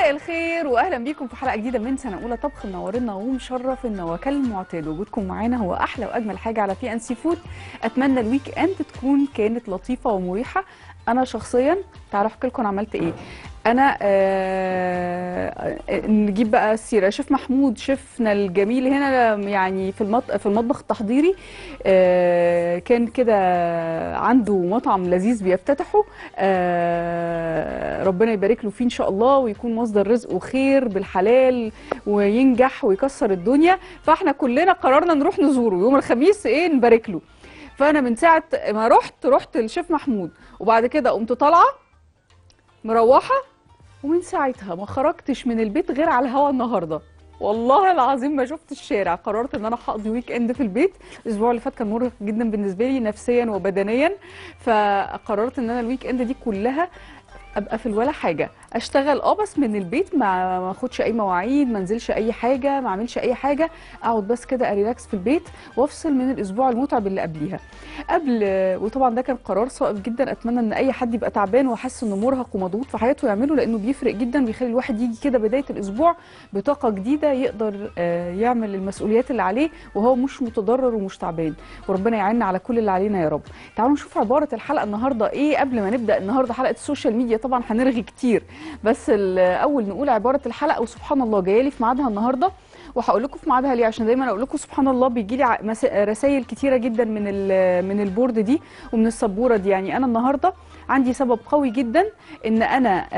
مساء الخير واهلا بيكم في حلقه جديده من سنه اولى طبخ منورنا ومشرفنا وكالمعتاد وجودكم معانا هو احلى واجمل حاجه على في ان سي فود اتمنى الويك اند تكون كانت لطيفه ومريحه انا شخصيا تعالوا احكي لكم عملت ايه انا آه نجيب بقى السيره شيف محمود شيفنا الجميل هنا يعني في المط... في المطبخ التحضيري آه كان كده عنده مطعم لذيذ بيفتتحه آه ربنا يبارك له فيه ان شاء الله ويكون مصدر رزق وخير بالحلال وينجح ويكسر الدنيا فاحنا كلنا قررنا نروح نزوره يوم الخميس ايه نبارك له فانا من ساعه ما رحت رحت للشيف محمود وبعد كده قمت طالعه مروحه ومن ساعتها ما خرجتش من البيت غير على الهوا النهارده والله العظيم ما شفت الشارع قررت ان انا هقضي ويك اند في البيت الاسبوع اللي فات كان مرهق جدا بالنسبه لي نفسيا وبدنيا فقررت ان انا الويك اند دي كلها ابقى في الولا حاجه اشتغل اه بس من البيت ما ما اخدش اي مواعيد ما انزلش اي حاجه ما اعملش اي حاجه اقعد بس كده اريلاكس في البيت وافصل من الاسبوع المتعب اللي قبليها قبل وطبعا ده كان قرار صائب جدا اتمنى ان اي حد يبقى تعبان وحاسس انه مرهق ومضغوط في حياته يعمله لانه بيفرق جدا بيخلي الواحد يجي كده بدايه الاسبوع بطاقه جديده يقدر يعمل المسؤوليات اللي عليه وهو مش متضرر ومش تعبان وربنا يعيننا على كل اللي علينا يا رب تعالوا نشوف عباره الحلقه النهارده ايه قبل ما نبدا النهارده حلقه السوشيال ميديا طبعا هنرغي كتير بس الاول نقول عباره الحلقه وسبحان الله جايه لي في ميعادها النهارده وهقول لكم في ميعادها ليه عشان دايما اقول لكم سبحان الله بيجي لي رسائل كتيره جدا من من البورد دي ومن السبوره دي يعني انا النهارده عندي سبب قوي جدا ان انا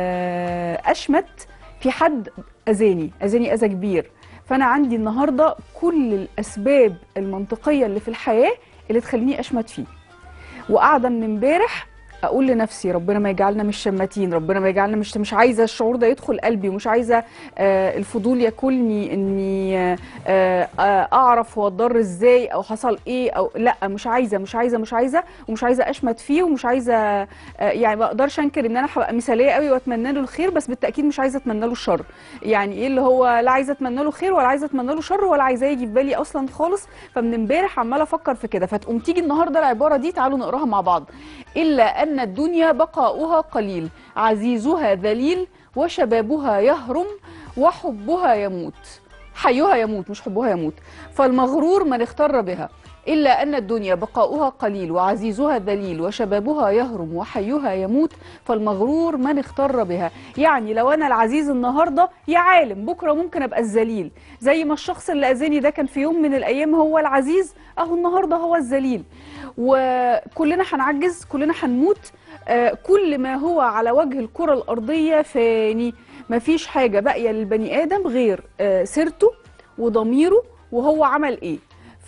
اشمت في حد اذاني اذاني اذى كبير فانا عندي النهارده كل الاسباب المنطقيه اللي في الحياه اللي تخليني اشمت فيه وقاعده من امبارح اقول لنفسي ربنا ما يجعلنا مش شماتين ربنا ما يجعلنا مش مش عايزه الشعور ده يدخل قلبي ومش عايزه آه الفضول ياكلني اني آه آه اعرف هو اتضر ازاي او حصل ايه او لا مش عايزه مش عايزه مش عايزه ومش عايزه اشمت فيه ومش عايزه آه يعني ما اقدرش انكر ان انا هبقى مثاليه قوي واتمنى له الخير بس بالتاكيد مش عايزه اتمنى له الشر يعني ايه اللي هو لا عايزه اتمنى له خير ولا عايزه اتمنى له شر ولا عايزاه يجي في بالي اصلا خالص فمن امبارح عماله افكر في كده فتقوم تيجي النهارده العباره دي تعالوا نقراها مع بعض الا ان الدنيا بقاؤها قليل عزيزها ذليل وشبابها يهرم وحبها يموت حيها يموت مش حبها يموت فالمغرور من اختر بها إلا أن الدنيا بقاؤها قليل وعزيزها ذليل وشبابها يهرم وحيها يموت فالمغرور من اختر بها يعني لو أنا العزيز النهاردة يا عالم بكرة ممكن أبقى الذليل زي ما الشخص اللي أذاني ده كان في يوم من الأيام هو العزيز أهو النهاردة هو الذليل وكلنا هنعجز كلنا هنموت كل ما هو على وجه الكرة الأرضية فاني مفيش حاجة باقية للبني آدم غير سيرته وضميره وهو عمل إيه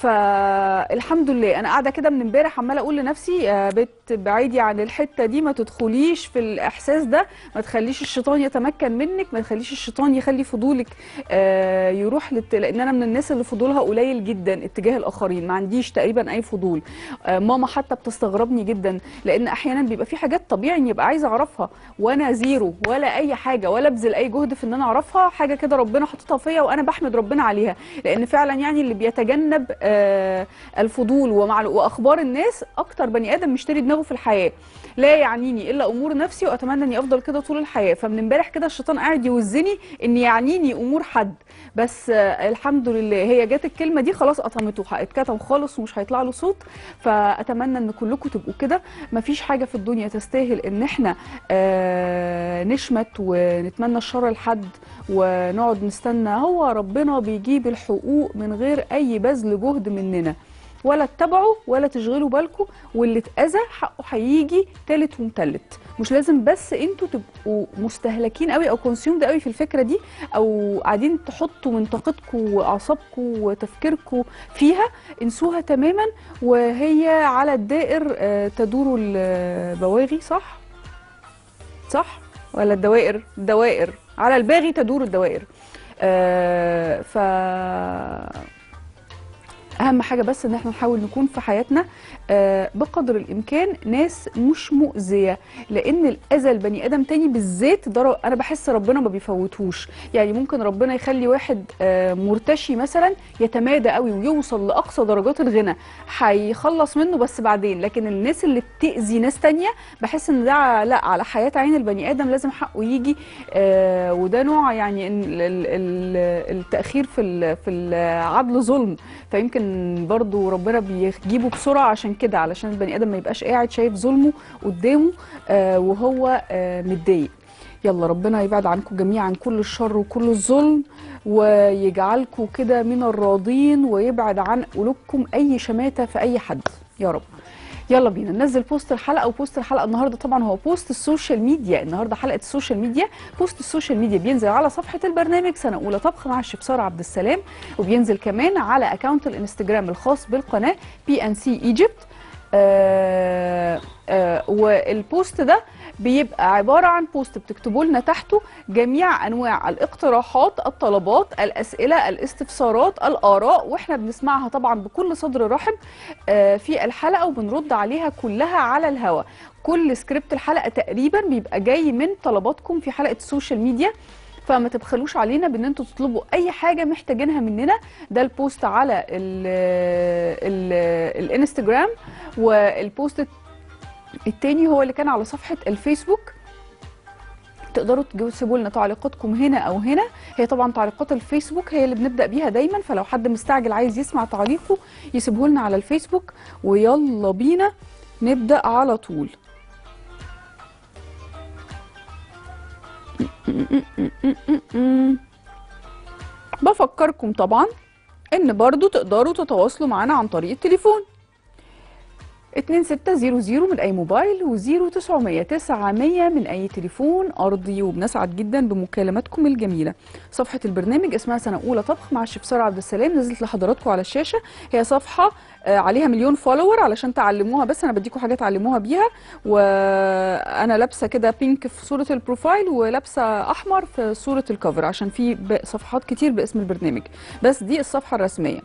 فالحمد لله انا قاعده كده من امبارح عماله اقول لنفسي يا بت بعيدي عن الحته دي ما تدخليش في الاحساس ده ما تخليش الشيطان يتمكن منك ما تخليش الشيطان يخلي فضولك آه يروح لت... لان انا من الناس اللي فضولها قليل جدا اتجاه الاخرين ما عنديش تقريبا اي فضول آه ماما حتى بتستغربني جدا لان احيانا بيبقى في حاجات طبيعي اني ابقى عايزه اعرفها وانا زيرو ولا اي حاجه ولا ابذل اي جهد في ان انا اعرفها حاجه كده ربنا حاططها فيا وانا بحمد ربنا عليها لان فعلا يعني اللي بيتجنب آه الفضول ومع واخبار الناس اكتر بني ادم مشتري دماغه في الحياه لا يعنيني الا امور نفسي واتمنى اني افضل كده طول الحياه فمن امبارح كده الشيطان قاعد يوزني ان يعنيني امور حد بس الحمد لله هي جت الكلمه دي خلاص قطمته هيتكتم خالص ومش هيطلع له صوت فاتمنى ان كلكم تبقوا كده مفيش حاجه في الدنيا تستاهل ان احنا آه نشمت ونتمنى الشر لحد ونقعد نستنى هو ربنا بيجيب الحقوق من غير اي بذل جهد مننا ولا تتابعوا ولا تشغلوا بالكم واللي اتاذى حقه هيجي تالت ومتلت مش لازم بس انتوا تبقوا مستهلكين قوي او كونسيومد قوي في الفكره دي او قاعدين تحطوا من طاقتكم واعصابكم وتفكيركم فيها انسوها تماما وهي على الدائر تدور البواغي صح صح ولا الدوائر الدوائر على الباغي تدور الدوائر آه ف اهم حاجه بس ان احنا نحاول نكون في حياتنا آه، بقدر الامكان ناس مش مؤذيه لان الاذى البني ادم تاني بالذات ده ر- انا بحس ربنا ما بيفوتهوش يعني ممكن ربنا يخلي واحد آه، مرتشي مثلا يتمادى قوي ويوصل لاقصى درجات الغنى هيخلص منه بس بعدين لكن الناس اللي بتاذي ناس تانية بحس ان ده ع- لا على حياه عين البني ادم لازم حقه يجي آه، وده نوع يعني إن ال- ال- ال- التاخير في ال- في العدل ظلم فيمكن برضو ربنا بيجيبه بسرعه عشان كده علشان البني ادم ما يبقاش قاعد شايف ظلمه قدامه آه، وهو آه، متضايق يلا ربنا يبعد عنكم جميعا كل الشر وكل الظلم ويجعلكم كده من الراضين ويبعد عن قلوبكم اي شماته في اي حد يا رب يلا بينا ننزل بوست الحلقه وبوست الحلقه النهارده طبعا هو بوست السوشيال ميديا النهارده حلقه السوشيال ميديا بوست السوشيال ميديا بينزل على صفحه البرنامج سنه اولى طبخ مع الشيف ساره عبد السلام وبينزل كمان على اكونت الانستجرام الخاص بالقناه بي ان سي ايجيبت آه آه والبوست ده بيبقى عبارة عن بوست بتكتبوا لنا تحته جميع أنواع الاقتراحات الطلبات الأسئلة الاستفسارات الآراء وإحنا بنسمعها طبعا بكل صدر رحب آه، في الحلقة وبنرد عليها كلها على الهوا كل سكريبت الحلقة تقريبا بيبقى جاي من طلباتكم في حلقة السوشيال ميديا فما تبخلوش علينا بان انتوا تطلبوا اي حاجه محتاجينها مننا ده البوست على ال ال الانستجرام والبوست التاني هو اللي كان على صفحه الفيسبوك تقدروا تجيبوا- تسيبوا لنا تعليقاتكم هنا او هنا هي طبعا تعليقات الفيسبوك هي اللي بنبدا بيها دايما فلو حد مستعجل عايز يسمع تعليقه يسيبه لنا على الفيسبوك ويلا بينا نبدا على طول بفكركم طبعا ان برضو تقدروا تتواصلوا معنا عن طريق التليفون 2600 من اي موبايل و0900 900 من اي تليفون ارضي وبنسعد جدا بمكالماتكم الجميله صفحه البرنامج اسمها سنه اولى طبخ مع الشيف ساره عبد السلام نزلت لحضراتكم على الشاشه هي صفحه آه، عليها مليون فولور علشان تعلموها بس انا بديكم حاجه تعلموها بيها وانا لابسه كده بينك في صوره البروفايل ولابسه احمر في صوره الكفر عشان في ب- صفحات كتير باسم البرنامج بس دي الصفحه الرسميه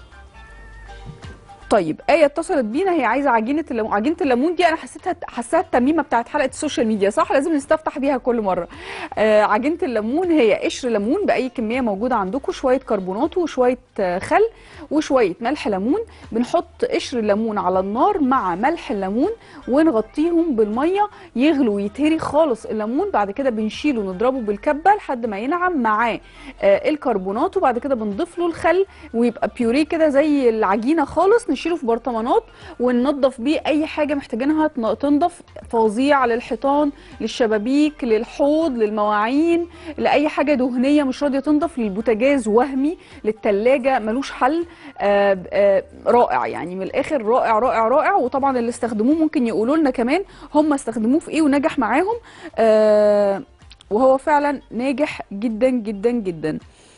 طيب ايه اتصلت بينا هي عايزه عجينه الليمون عجينه الليمون دي انا حسيتها حاساها التميمه بتاعت حلقه السوشيال ميديا صح لازم نستفتح بيها كل مره آه عجينه الليمون هي قشر ليمون باي كميه موجوده عندكم شويه كربونات وشويه آه خل وشويه ملح ليمون بنحط قشر الليمون على النار مع ملح الليمون ونغطيهم بالميه يغلوا ويتهري خالص الليمون بعد كده بنشيله نضربه بالكبه لحد ما ينعم معاه آه الكربونات وبعد كده بنضيف له الخل ويبقى بيوريه كده زي العجينه خالص نشيله في برطمانات وننضف بيه اي حاجه محتاجينها تن- تنضف فظيع للحيطان للشبابيك للحوض للمواعين لاي حاجه دهنيه مش راضيه تنضف للبوتاجاز وهمي للتلاجة ملوش حل آه آه رائع يعني من الاخر رائع رائع رائع وطبعا اللي استخدموه ممكن يقولوا لنا كمان هم استخدموه في ايه ونجح معاهم آه وهو فعلا ناجح جدا جدا جدا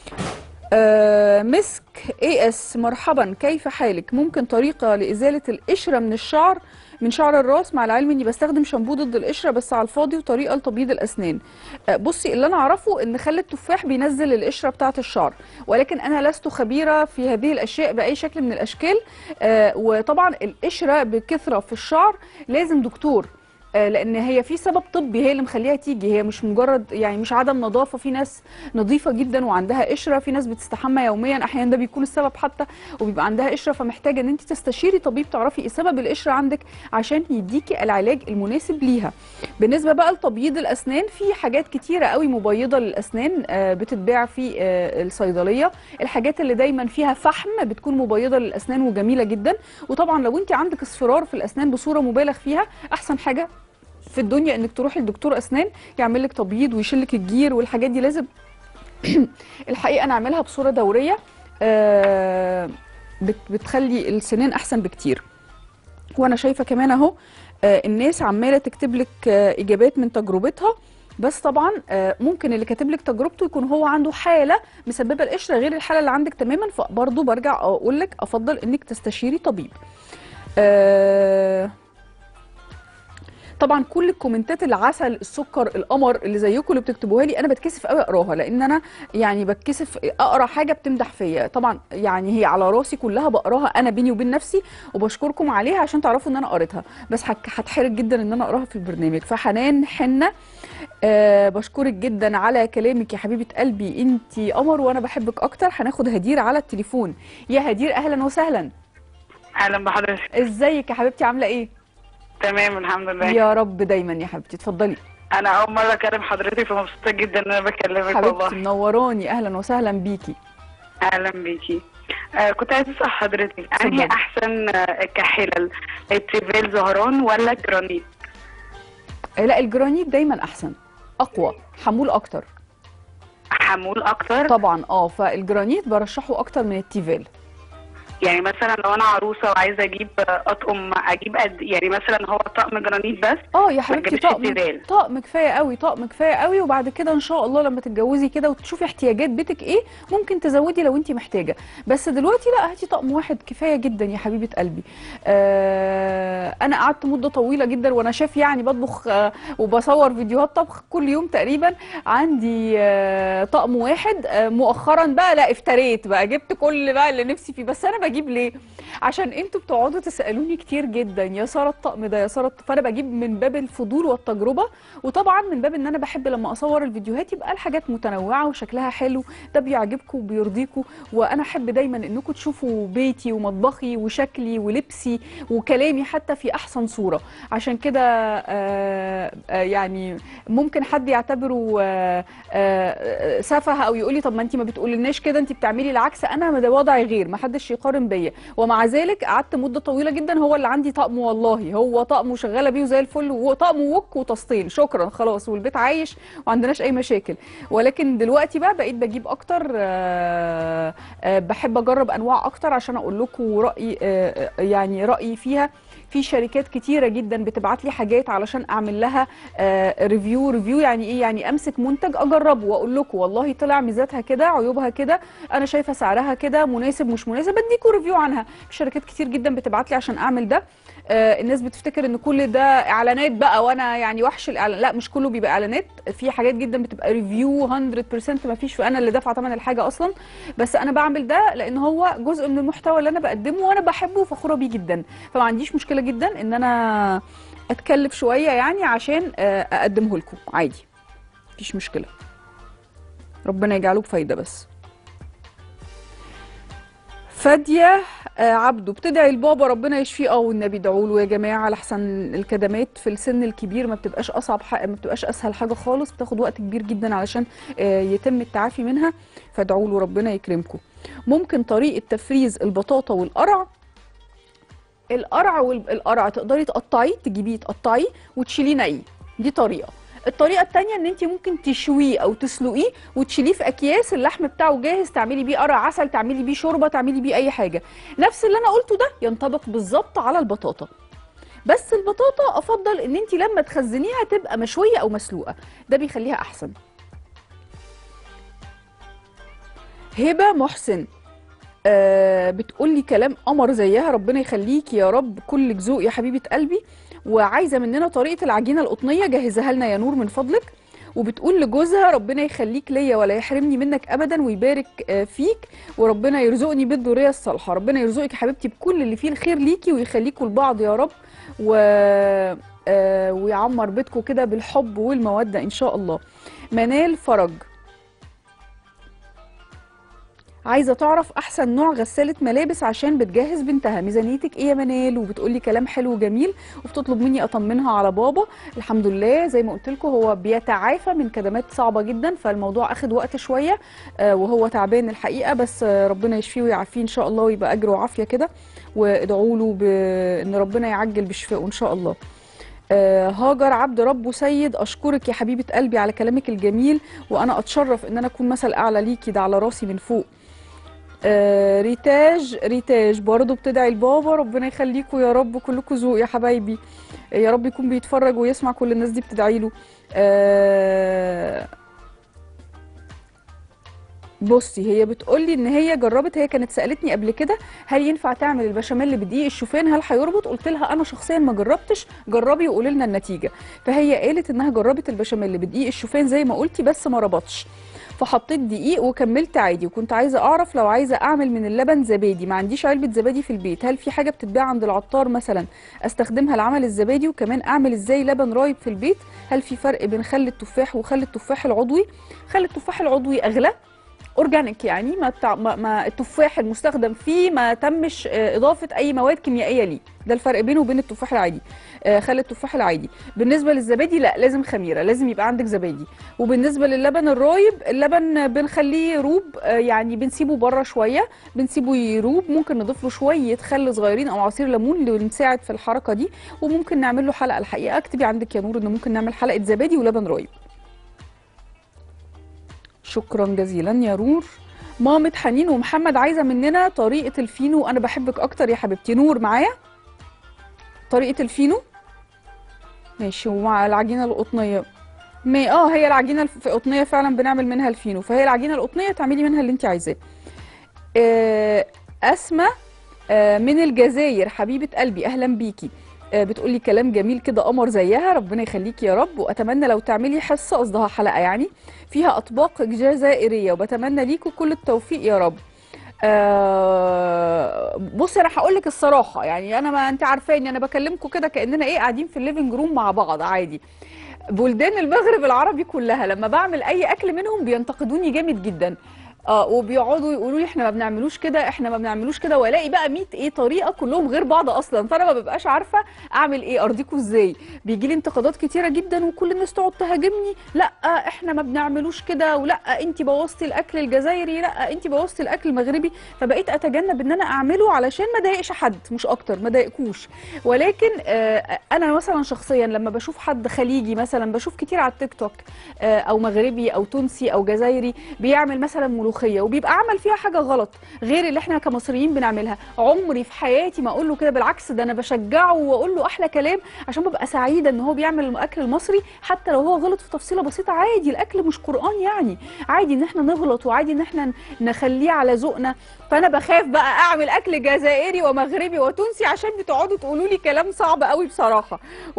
آه مسك اي اس مرحبا كيف حالك ممكن طريقه لازاله القشره من الشعر من شعر الراس مع العلم اني بستخدم شامبو ضد القشره بس على الفاضي وطريقه لتبييض الاسنان آه بصي اللي انا اعرفه ان خل التفاح بينزل القشره بتاعه الشعر ولكن انا لست خبيره في هذه الاشياء باي شكل من الاشكال آه وطبعا القشره بكثره في الشعر لازم دكتور آه، لان هي في سبب طبي هي اللي مخليها تيجي هي مش مجرد يعني مش عدم نظافه في ناس نظيفه جدا وعندها قشره في ناس بتستحمى يوميا احيانا ده بيكون السبب حتى وبيبقى عندها قشره فمحتاجه ان انت تستشيري طبيب تعرفي ايه سبب القشره عندك عشان يديكي العلاج المناسب ليها بالنسبه بقى لتبييض الاسنان في حاجات كتيره قوي مبيضه للاسنان آه، بتتباع في آه، الصيدليه الحاجات اللي دايما فيها فحم بتكون مبيضه للاسنان وجميله جدا وطبعا لو انت عندك اصفرار في الاسنان بصوره مبالغ فيها احسن حاجه في الدنيا انك تروحي لدكتور اسنان يعمل لك تبييض ويشيل لك الجير والحاجات دي لازم الحقيقه نعملها بصوره دوريه آه، بت- بتخلي السنان احسن بكتير وانا شايفه كمان اهو آه، الناس عماله تكتب لك آه، اجابات من تجربتها بس طبعا آه، ممكن اللي كاتب لك تجربته يكون هو عنده حاله مسببه القشره غير الحاله اللي عندك تماما فبرضه برجع اقول لك افضل انك تستشيري طبيب آه، طبعا كل الكومنتات العسل السكر القمر اللي زيكم اللي بتكتبوها لي انا بتكسف قوي اقراها لان انا يعني بتكسف اقرا حاجه بتمدح فيا طبعا يعني هي على راسي كلها بقراها انا بيني وبين نفسي وبشكركم عليها عشان تعرفوا ان انا قريتها بس هك- هتحرج جدا ان انا اقراها في البرنامج فحنان حنه أه بشكرك جدا على كلامك يا حبيبه قلبي انتي قمر وانا بحبك اكتر هناخد هدير على التليفون يا هدير اهلا وسهلا اهلا بحضرتك ازيك يا حبيبتي عامله ايه تمام الحمد لله يا رب دايما يا حبيبتي اتفضلي انا اول مره اكلم حضرتك فمبسوطه جدا ان انا بكلمك حبيبتي والله منوراني اهلا وسهلا بيكي اهلا بيكي آه كنت عايزه اسال حضرتك اتفضلي. انهي احسن آه، كحلل التيفال زهران ولا جرانيت آه، لا الجرانيت دايما احسن اقوى حمول اكتر حمول اكتر طبعا اه فالجرانيت برشحه اكتر من التيفال يعني مثلا لو انا عروسه وعايزه اجيب آه، اطقم اجيب قد يعني مثلا هو طقم جرانيت بس اه يا حبيبتي تجيبش طقم التيفال. طقم كفايه قوي طقم كفايه قوي وبعد كده ان شاء الله لما تتجوزي كده وتشوفي احتياجات بيتك ايه ممكن تزودي لو انت محتاجه بس دلوقتي لا هاتي طقم واحد كفايه جدا يا حبيبه قلبي آه انا قعدت مده طويله جدا وانا شاف يعني بطبخ آه وبصور فيديوهات طبخ كل يوم تقريبا عندي آه طقم واحد آه مؤخرا بقى لا افتريت بقى جبت كل بقى اللي نفسي فيه بس انا بجيب ليه عشان انتوا بتقعدوا تسالوني كتير جدا يا ساره الطقم ده يا ساره الط- فانا بجيب من باب الفضول والتجربه وطبعا من باب ان انا بحب لما اصور الفيديوهات يبقى الحاجات متنوعه وشكلها حلو ده بيعجبكم وبيرضيكم وانا احب دايما انكم تشوفوا بيتي ومطبخي وشكلي ولبسي وكلامي حتى في احسن صوره عشان كده آه، آه، يعني ممكن حد يعتبره آه، آه، سفه او يقول لي طب ما انت ما بتقولناش كده انت بتعملي العكس انا ده وضعي غير ما حدش يقارن بيا ومع ذلك قعدت مده طويله جدا هو اللي عندي طقم والله هو طقم وشغاله بيه وزي الفل وطقم وك وطاستين شكرا خلاص والبيت عايش وما عندناش اي مشاكل ولكن دلوقتي بقى بقيت بجيب اكتر آه، آه، بحب اجرب انواع اكتر عشان اقول لكم رايي آه، آه، يعني رايي فيها في شركات كتيره جدا بتبعت لي حاجات علشان اعمل لها آه، ريفيو ريفيو يعني ايه يعني امسك منتج اجربه واقول لكم والله طلع ميزاتها كده عيوبها كده انا شايفه سعرها كده مناسب مش مناسب بديكوا ريفيو عنها في شركات كتير جدا بتبعت لي عشان اعمل ده آه، الناس بتفتكر ان كل ده اعلانات بقى وانا يعني وحش الاعلان لا مش كله بيبقى اعلانات في حاجات جدا بتبقى ريفيو 100% ما فيش انا اللي دافعه ثمن الحاجه اصلا بس انا بعمل ده لان هو جزء من المحتوى اللي انا بقدمه وانا بحبه وفخوره بيه جدا فما عنديش مشكله جدا ان انا اتكلف شويه يعني عشان آه، اقدمه لكم عادي مفيش مشكله ربنا يجعله بفايده بس فادية آه، عبده بتدعي لبابا ربنا يشفيه اه والنبي ادعوا له يا جماعه لحسن الكدمات في السن الكبير ما بتبقاش اصعب حاجه ما بتبقاش اسهل حاجه خالص بتاخد وقت كبير جدا علشان آه، يتم التعافي منها فادعوا له ربنا يكرمكم ممكن طريقه تفريز البطاطا والقرع القرع والقرع تقدري تقطعيه تجيبيه تقطعيه وتشيليه نقي دي طريقه الطريقه التانية ان انت ممكن تشويه او تسلقيه وتشيليه في اكياس اللحم بتاعه جاهز تعملي بيه قرع عسل تعملي بيه شوربه تعملي بيه اي حاجه نفس اللي انا قلته ده ينطبق بالظبط على البطاطا بس البطاطا افضل ان انت لما تخزنيها تبقى مشويه او مسلوقه ده بيخليها احسن هبه محسن آه بتقولي كلام قمر زيها ربنا يخليكي يا رب كلك ذوق يا حبيبه قلبي وعايزه مننا طريقه العجينه القطنيه جهزها لنا يا نور من فضلك وبتقول لجوزها ربنا يخليك ليا ولا يحرمني منك ابدا ويبارك آه، فيك وربنا يرزقني بالذريه الصالحه ربنا يرزقك يا حبيبتي بكل اللي فيه الخير ليكي ويخليكوا لبعض يا رب و آه، ويعمر بيتكم كده بالحب والموده ان شاء الله منال فرج عايزه تعرف احسن نوع غساله ملابس عشان بتجهز بنتها ميزانيتك ايه يا منال وبتقولي كلام حلو وجميل وبتطلب مني اطمنها على بابا الحمد لله زي ما قلت لكم هو بيتعافى من كدمات صعبه جدا فالموضوع اخد وقت شويه آه، وهو تعبان الحقيقه بس آه، ربنا يشفيه ويعافيه ان شاء الله ويبقى اجر وعافيه كده وادعوا له بان ربنا يعجل بشفائه ان شاء الله آه، هاجر عبد رب سيد اشكرك يا حبيبه قلبي على كلامك الجميل وانا اتشرف ان انا اكون مثل اعلى ليكي ده على راسي من فوق آه، ريتاج ريتاج برضه بتدعي لبابا ربنا يخليكم يا رب كلكم ذوق يا حبايبي يا رب يكون بيتفرج ويسمع كل الناس دي بتدعي له آه، بصي هي بتقولي ان هي جربت هي كانت سالتني قبل كده هل ينفع تعمل البشاميل بدقيق الشوفان هل هيربط قلت لها انا شخصيا ما جربتش جربي وقولي لنا النتيجه فهي قالت انها جربت البشاميل بدقيق الشوفان زي ما قلتي بس ما ربطش فحطيت دقيق وكملت عادي وكنت عايزه اعرف لو عايزه اعمل من اللبن زبادي ما عنديش علبه زبادي في البيت هل في حاجه بتتباع عند العطار مثلا استخدمها لعمل الزبادي وكمان اعمل ازاي لبن رايب في البيت هل في فرق بين خل التفاح وخل التفاح العضوي خل التفاح العضوي اغلى اورجانيك يعني ما, تع... ما... ما التفاح المستخدم فيه ما تمش آه، اضافه اي مواد كيميائيه ليه ده الفرق بينه وبين التفاح العادي آه، خل التفاح العادي بالنسبه للزبادي لا لازم خميره لازم يبقى عندك زبادي وبالنسبه للبن الرايب اللبن بنخليه يروب آه، يعني بنسيبه بره شويه بنسيبه يروب ممكن نضيف له شويه خل صغيرين او عصير ليمون اللي بنساعد في الحركه دي وممكن نعمل له حلقه الحقيقه اكتبي عندك يا نور ان ممكن نعمل حلقه زبادي ولبن رايب شكرا جزيلا يا نور مامة حنين ومحمد عايزه مننا طريقه الفينو انا بحبك اكتر يا حبيبتي نور معايا طريقه الفينو ماشي ومع العجينه القطنيه ما اه هي العجينه الف- القطنيه فعلا بنعمل منها الفينو فهي العجينه القطنيه تعملي منها اللي انت عايزاه آه، اسماء آه، من الجزائر حبيبه قلبي اهلا بيكي آه، بتقولي كلام جميل كده قمر زيها ربنا يخليكي يا رب واتمنى لو تعملي حصه قصدها حلقه يعني فيها اطباق جزائريه وبتمنى ليكوا كل التوفيق يا رب آه بصي انا هقول لك الصراحه يعني انا ما انت عارفاني انا بكلمكم كده كاننا ايه قاعدين في الليفنج روم مع بعض عادي بلدان المغرب العربي كلها لما بعمل اي اكل منهم بينتقدوني جامد جدا اه وبيقعدوا يقولوا لي احنا ما بنعملوش كده احنا ما بنعملوش كده والاقي بقى 100 ايه طريقه كلهم غير بعض اصلا فانا ما ببقاش عارفه اعمل ايه ارضيكوا ازاي بيجي لي انتقادات كتيره جدا وكل الناس تقعد تهاجمني لا احنا ما بنعملوش كده ولا انت بوظتي الاكل الجزائري لا انت بوظتي الاكل المغربي فبقيت اتجنب ان انا اعمله علشان ما اضايقش حد مش اكتر ما ضايقكوش ولكن آه، انا مثلا شخصيا لما بشوف حد خليجي مثلا بشوف كتير على التيك توك آه، او مغربي او تونسي او جزائري بيعمل مثلا ملوخيه وبيبقى عمل فيها حاجه غلط غير اللي احنا كمصريين بنعملها عمري في حياتي ما اقول له كده بالعكس ده انا بشجعه واقول له احلى كلام عشان ببقى سعيده ان هو بيعمل الاكل المصري حتى لو هو غلط في تفصيله بسيطه عادي الاكل مش قران يعني عادي ان احنا نغلط وعادي ان احنا نخليه على ذوقنا فانا بخاف بقى اعمل اكل جزائري ومغربي وتونسي عشان بتقعدوا تقولوا لي كلام صعب قوي بصراحه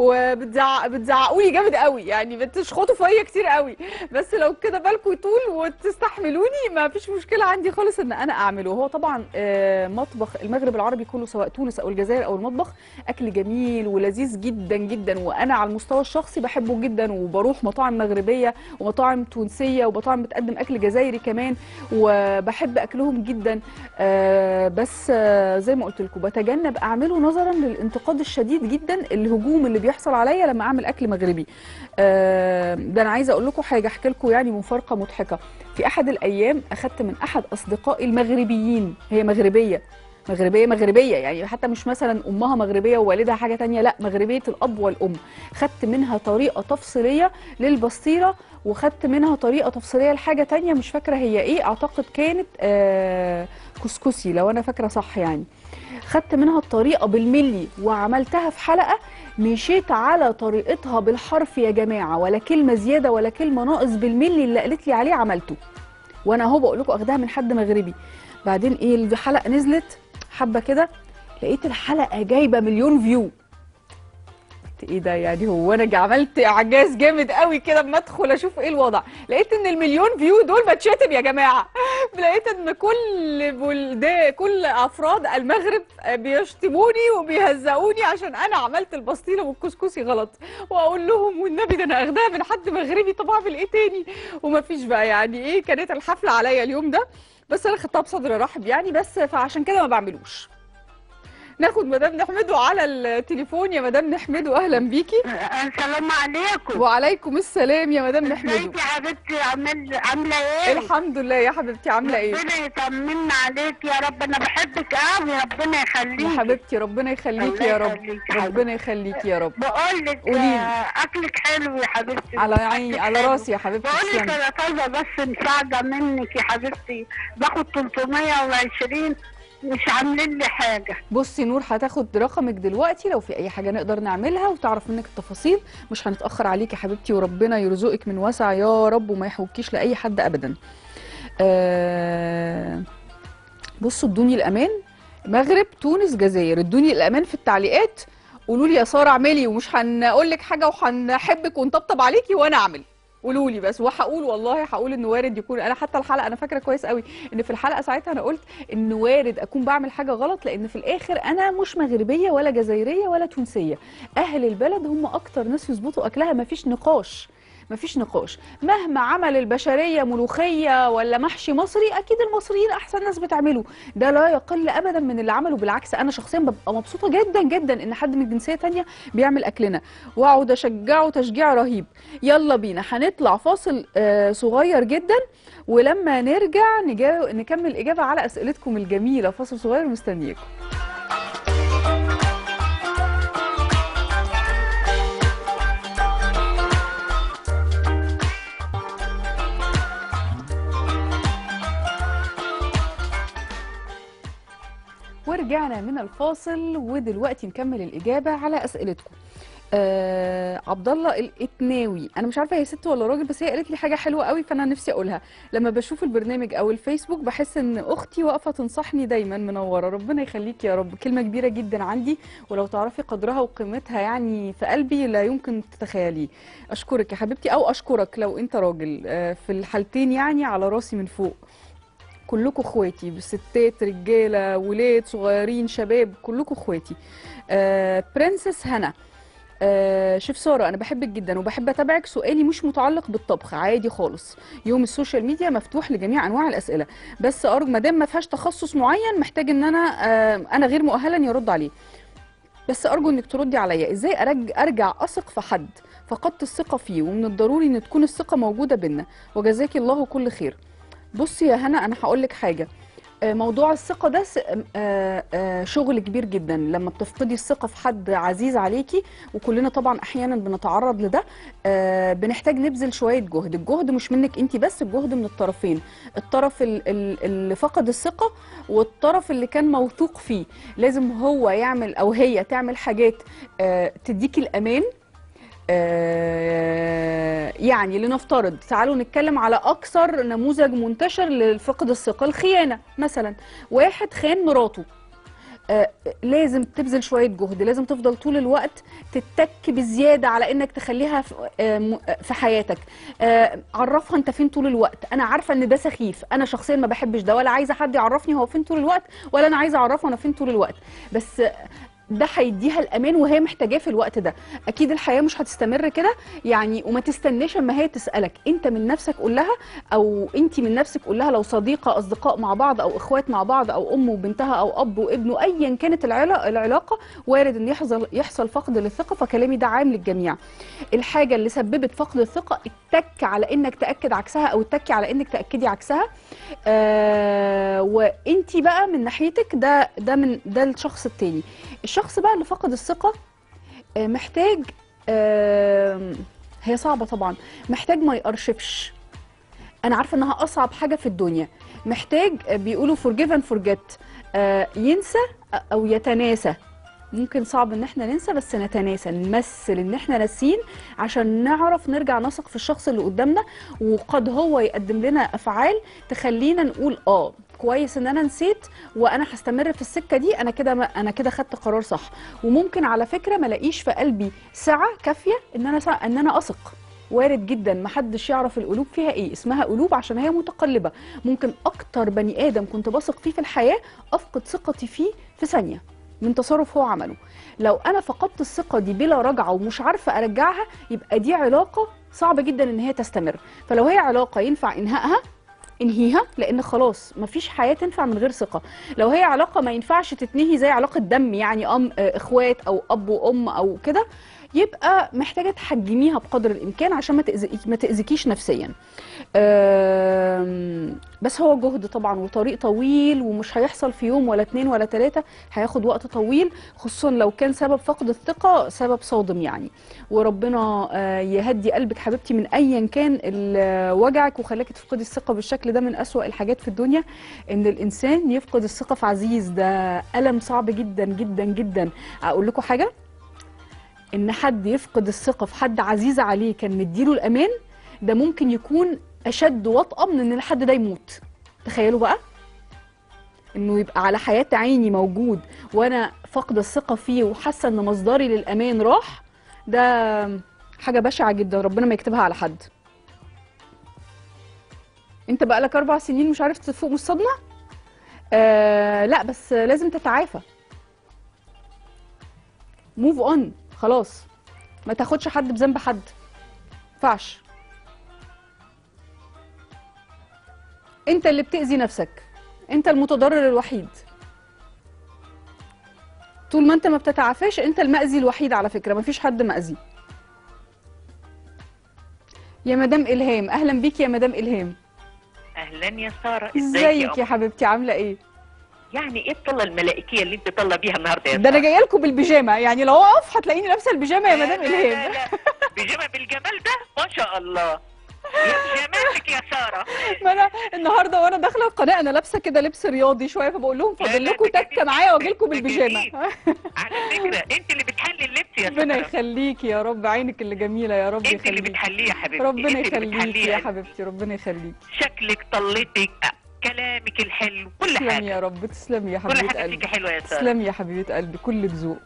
وبتزعقوا لي جامد قوي يعني بتشخطوا فيا كتير قوي بس لو كده بالكم يطول وتستحملوني ما فيش مشكله عندي خالص ان انا اعمله هو طبعا آه، مطبخ المغرب العربي كله سواء تونس او الجزائر او المطبخ اكل جميل ولذيذ جدا جدا وانا على المستوى الشخصي بحبه جدا وبروح مطاعم مغربيه ومطاعم تونسيه ومطاعم بتقدم اكل جزائري كمان وبحب اكلهم جدا آه، بس آه، زي ما قلت لكم بتجنب اعمله نظرا للانتقاد الشديد جدا الهجوم اللي بيحصل عليا لما اعمل اكل مغربي آه، ده انا عايزه اقول لكم حاجه احكي لكم يعني مفارقه مضحكه في احد الايام اخدت من احد اصدقائي المغربيين هي مغربيه مغربيه مغربيه يعني حتى مش مثلا امها مغربيه ووالدها حاجه تانية لا مغربيه الاب والام خدت منها طريقه تفصيليه للبسطيره وخدت منها طريقه تفصيليه لحاجه تانية مش فاكره هي ايه اعتقد كانت آه كسكسي لو انا فاكره صح يعني خدت منها الطريقه بالملي وعملتها في حلقه مشيت على طريقتها بالحرف يا جماعه ولا كلمه زياده ولا كلمه ناقص بالملي اللي قالت لي عليه عملته وانا اهو بقول لكم اخدها من حد مغربي بعدين ايه الحلقه نزلت حبه كده لقيت الحلقه جايبه مليون فيو قلت ايه ده يعني هو انا عملت اعجاز جامد قوي كده اما ادخل اشوف ايه الوضع لقيت ان المليون فيو دول بتشتم يا جماعه لقيت ان كل بلدان كل افراد المغرب بيشتموني وبيهزقوني عشان انا عملت البسطيله والكسكسي غلط واقول لهم والنبي ده انا اخدها من حد مغربي طب اعمل ايه تاني ومفيش بقى يعني ايه كانت الحفله عليا اليوم ده بس انا خدتها بصدر رحب يعني بس فعشان كده ما بعملوش ناخد مدام نحمده على التليفون يا مدام نحمده اهلا بيكي السلام عليكم وعليكم السلام يا مدام نحمده ازيك يا حبيبتي عامل عامله ايه؟ الحمد لله يا حبيبتي عامله ايه ربنا يطمنا عليك يا رب انا بحبك قوي ربنا يخليك يا حبيبتي ربنا يخليكي يا الله رب يخليك يا حبيبتي. ربنا يخليكي يا رب بقول لك قوليلي. آه، اكلك حلو يا حبيبتي على عيني أكلك على حلو. راسي يا حبيبتي بقول لك تسلمي انا طالبه بس مساعده منك يا حبيبتي باخد 320 مش عاملين لي حاجه بصي نور هتاخد رقمك دلوقتي لو في اي حاجه نقدر نعملها وتعرف منك التفاصيل مش هنتاخر عليكي يا حبيبتي وربنا يرزقك من وسع يا رب وما يحوكيش لاي حد ابدا آه بصوا ادوني الامان مغرب تونس جزائر ادوني الامان في التعليقات قولوا لي يا ساره اعملي ومش هنقول لك حاجه وهنحبك ونطبطب عليكي وانا اعمل قولوا لي بس وهقول والله هقول انه وارد يكون انا حتى الحلقه انا فاكره كويس قوي ان في الحلقه ساعتها انا قلت ان وارد اكون بعمل حاجه غلط لان في الاخر انا مش مغربيه ولا جزائريه ولا تونسيه اهل البلد هم اكتر ناس يظبطوا اكلها مفيش نقاش مفيش نقاش مهما عمل البشريه ملوخيه ولا محشي مصري اكيد المصريين احسن ناس بتعمله ده لا يقل ابدا من اللي عمله بالعكس انا شخصيا ببقى مبسوطه جدا جدا ان حد من جنسيه تانية بيعمل اكلنا واقعد اشجعه تشجيع رهيب يلا بينا هنطلع فاصل آه، صغير جدا ولما نرجع نجا... نكمل اجابه على اسئلتكم الجميله فاصل صغير مستنيكم ورجعنا من الفاصل ودلوقتي نكمل الإجابة على أسئلتكم آه عبد الله الاتناوي انا مش عارفه هي ست ولا راجل بس هي قالت لي حاجه حلوه قوي فانا نفسي اقولها لما بشوف البرنامج او الفيسبوك بحس ان اختي واقفه تنصحني دايما منوره ربنا يخليك يا رب كلمه كبيره جدا عندي ولو تعرفي قدرها وقيمتها يعني في قلبي لا يمكن تتخيليه اشكرك يا حبيبتي او اشكرك لو انت راجل آه في الحالتين يعني على راسي من فوق كلكم اخواتي ستات رجاله ولاد صغيرين شباب كلكم اخواتي آه برنسس هنا آه شيف ساره انا بحبك جدا وبحب اتابعك سؤالي مش متعلق بالطبخ عادي خالص يوم السوشيال ميديا مفتوح لجميع انواع الاسئله بس ارجو ما دام ما فيهاش تخصص معين محتاج ان انا آه انا غير مؤهله اني ارد عليه بس ارجو انك تردي عليا ازاي أرج ارجع اثق في حد فقدت الثقه فيه ومن الضروري ان تكون الثقه موجوده بينا وجزاكي الله كل خير بصي يا هنا انا هقول لك حاجه آه، موضوع الثقة ده س- آه، آه، شغل كبير جدا لما بتفقدي الثقة في حد عزيز عليكي وكلنا طبعا أحيانا بنتعرض لده آه، بنحتاج نبذل شوية جهد الجهد مش منك انت بس الجهد من الطرفين الطرف ال- ال- اللي فقد الثقة والطرف اللي كان موثوق فيه لازم هو يعمل أو هي تعمل حاجات آه، تديكي الأمان آه، يعني لنفترض تعالوا نتكلم على اكثر نموذج منتشر لفقد الثقه الخيانه مثلا واحد خان مراته آه، لازم تبذل شويه جهد لازم تفضل طول الوقت تتك بزياده على انك تخليها في- آه، م- آه، في حياتك آه، عرفها انت فين طول الوقت انا عارفه ان ده سخيف انا شخصيا ما بحبش ده ولا عايزه حد يعرفني هو فين طول الوقت ولا انا عايزه اعرفه انا فين طول الوقت بس آه، ده هيديها الامان وهي محتاجاه في الوقت ده اكيد الحياه مش هتستمر كده يعني وما تستناش اما هي تسالك انت من نفسك قول لها او انت من نفسك قول لها لو صديقه اصدقاء مع بعض او اخوات مع بعض او ام وبنتها او اب وابنه ايا كانت العلا- العلاقه وارد ان يحصل يحصل فقد للثقه فكلامي ده عام للجميع الحاجه اللي سببت فقد الثقه التك على انك تاكد عكسها او التك على انك تاكدي عكسها آه وانت بقى من ناحيتك ده ده من ده الشخص التاني الشخص بقى اللي فقد الثقه آه، محتاج آه، هي صعبة طبعا محتاج ما يأرشفش أنا عارفة إنها أصعب حاجة في الدنيا محتاج آه، بيقولوا forgive and forget آه، ينسى أو يتناسى ممكن صعب ان احنا ننسى بس نتناسى نمثل ان احنا ناسيين عشان نعرف نرجع نثق في الشخص اللي قدامنا وقد هو يقدم لنا افعال تخلينا نقول اه كويس ان انا نسيت وانا هستمر في السكه دي انا كده انا كده خدت قرار صح وممكن على فكره ما الاقيش في قلبي سعه كافيه ان انا سع- ان انا اثق وارد جدا محدش يعرف القلوب فيها ايه اسمها قلوب عشان هي متقلبه ممكن اكتر بني ادم كنت بثق فيه في الحياه افقد ثقتي فيه في ثانيه من تصرف هو عمله لو انا فقدت الثقه دي بلا رجعه ومش عارفه ارجعها يبقى دي علاقه صعب جدا ان هي تستمر فلو هي علاقه ينفع انهائها انهيها لان خلاص مفيش حياه تنفع من غير ثقه لو هي علاقه ما ينفعش تتنهي زي علاقه دم يعني ام آه، اخوات او اب وام او كده يبقى محتاجه تحجميها بقدر الامكان عشان ما تأذي ما تاذيكيش نفسيا آم، بس هو جهد طبعا وطريق طويل ومش هيحصل في يوم ولا اتنين ولا تلاته هياخد وقت طويل خصوصا لو كان سبب فقد الثقه سبب صادم يعني وربنا آه، يهدي قلبك حبيبتي من ايا كان ال- وجعك وخلاكي تفقدي الثقه بالشكل ده من أسوأ الحاجات في الدنيا ان الانسان يفقد الثقه في عزيز ده الم صعب جدا جدا جدا اقول لكم حاجه ان حد يفقد الثقه في حد عزيز عليه كان مديله الامان ده ممكن يكون اشد وطأة من ان الحد ده يموت تخيلوا بقى انه يبقى على حياة عيني موجود وانا فاقده الثقة فيه وحاسة ان مصدري للامان راح ده حاجة بشعة جدا ربنا ما يكتبها على حد انت بقالك اربع سنين مش عارف تفوق من الصدمة آه لا بس لازم تتعافى موف اون خلاص ما تاخدش حد بذنب حد ينفعش انت اللي بتأذي نفسك انت المتضرر الوحيد طول ما انت ما بتتعافاش انت المأذي الوحيد على فكرة مفيش حد مأذي يا مدام إلهام أهلا بيك يا مدام إلهام اهلا يا ساره ازيك ازيك يا يا حبيبتي عاملة ايه يعني ايه الطله الملائكيه اللي انت طالة بيها النهارده يا ده انا سارة؟ جايه لكم بالبيجامه يعني لو اقف هتلاقيني لابسه البيجامه يا لا، مدام لا، الهام لا، لا. بيجامه بالجمال ده ما شاء الله يا جمالك يا ساره ما انا النهارده وانا داخله القناه انا لابسه كده لبس رياضي شويه فبقول لهم لا، فاضل لا، لكم ده تكه جديد. معايا واجي لكم ده بالبيجامه جديد. على فكره انت اللي بتحلي اللبس يا ربنا ساره يخليكي يا رب عينك اللي جميله يا رب انت اللي يخليكي بتحليه يا حبيبتي ربنا انت اللي يخليكي بتحليه يا حبيبتي ربنا يخليكي شكلك طلتك كلامك الحلو كل تسلمي حاجه يا رب تسلمي يا كل حبيبه حاجه قلبي فيك حلوه يا ساره تسلمي يا حبيبه قلبي كلك ذوق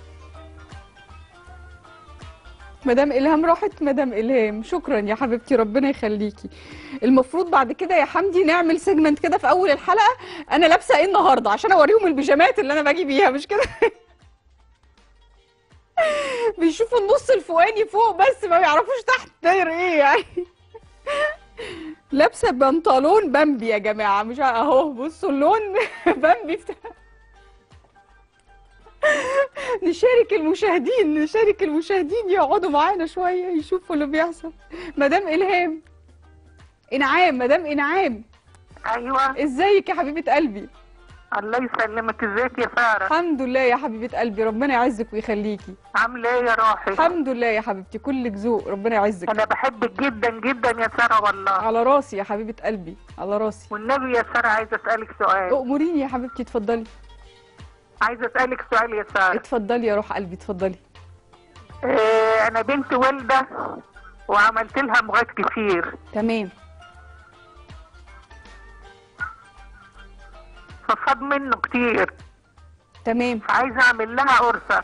مدام الهام راحت مدام الهام شكرا يا حبيبتي ربنا يخليكي المفروض بعد كده يا حمدي نعمل سيجمنت كده في اول الحلقه انا لابسه ايه النهارده عشان اوريهم البيجامات اللي انا باجي بيها مش كده بيشوفوا النص الفوقاني فوق بس ما بيعرفوش تحت داير ايه يعني لابسه بنطلون بامبي يا جماعه مش ع- اهو بصوا اللون بامبي بتاع نشارك المشاهدين نشارك المشاهدين يقعدوا معانا شويه يشوفوا اللي بيحصل مدام الهام انعام مدام انعام ايوه ازيك يا حبيبه قلبي الله يسلمك ازيك يا ساره الحمد لله يا حبيبه قلبي ربنا يعزك ويخليكي عامله ايه يا روحي الحمد لله يا حبيبتي كلك ذوق ربنا يعزك انا بحبك جدا جدا يا ساره والله على راسي يا حبيبه قلبي على راسي والنبي يا ساره عايزه اسالك سؤال اموريني يا حبيبتي اتفضلي عايزه اسالك سؤال يا ساره اتفضلي يا روح قلبي اتفضلي إيه انا بنت والده وعملت لها مغات كتير تمام فصاد منه كتير تمام فعايزه اعمل لها قرصه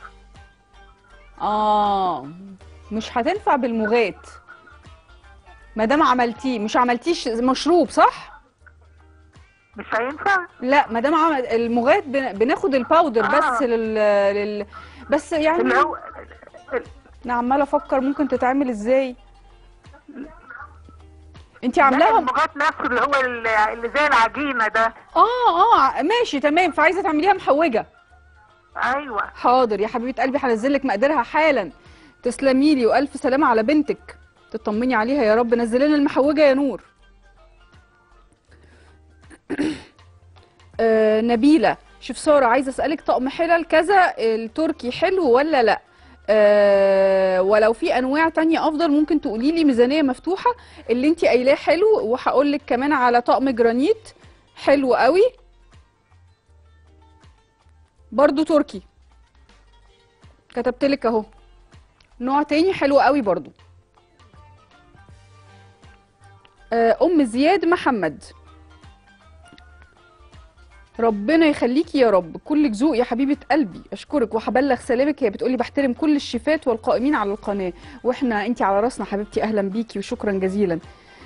اه مش هتنفع بالمغات ما دام عملتيه مش عملتيش مشروب صح مش هينفع لا ما دام عمل المغات بن- بناخد الباودر بس آه. لل... لل... بس يعني اللي هو انا عماله افكر ممكن تتعمل ازاي انت لا عاملاها المغات نفسه اللي هو اللي اللي زي العجينه ده اه اه ماشي تمام فعايزه تعمليها محوجه ايوه حاضر يا حبيبه قلبي هنزل لك مقدارها حالا تسلمي لي والف سلامه على بنتك تطمني عليها يا رب نزلي لنا المحوجه يا نور آه نبيله شوف ساره عايزه اسالك طقم حلل كذا التركي حلو ولا لا آه ولو في انواع تانية افضل ممكن تقولي لي ميزانيه مفتوحه اللي انت قايلاه حلو وهقول لك كمان على طقم جرانيت حلو قوي برضو تركي كتبت لك اهو نوع تاني حلو قوي برضو آه، ام زياد محمد ربنا يخليكي يا رب كلك ذوق يا حبيبه قلبي اشكرك وهبلغ سلامك هي بتقولي بحترم كل الشيفات والقائمين على القناه واحنا انت على راسنا حبيبتي اهلا بيكي وشكرا جزيلا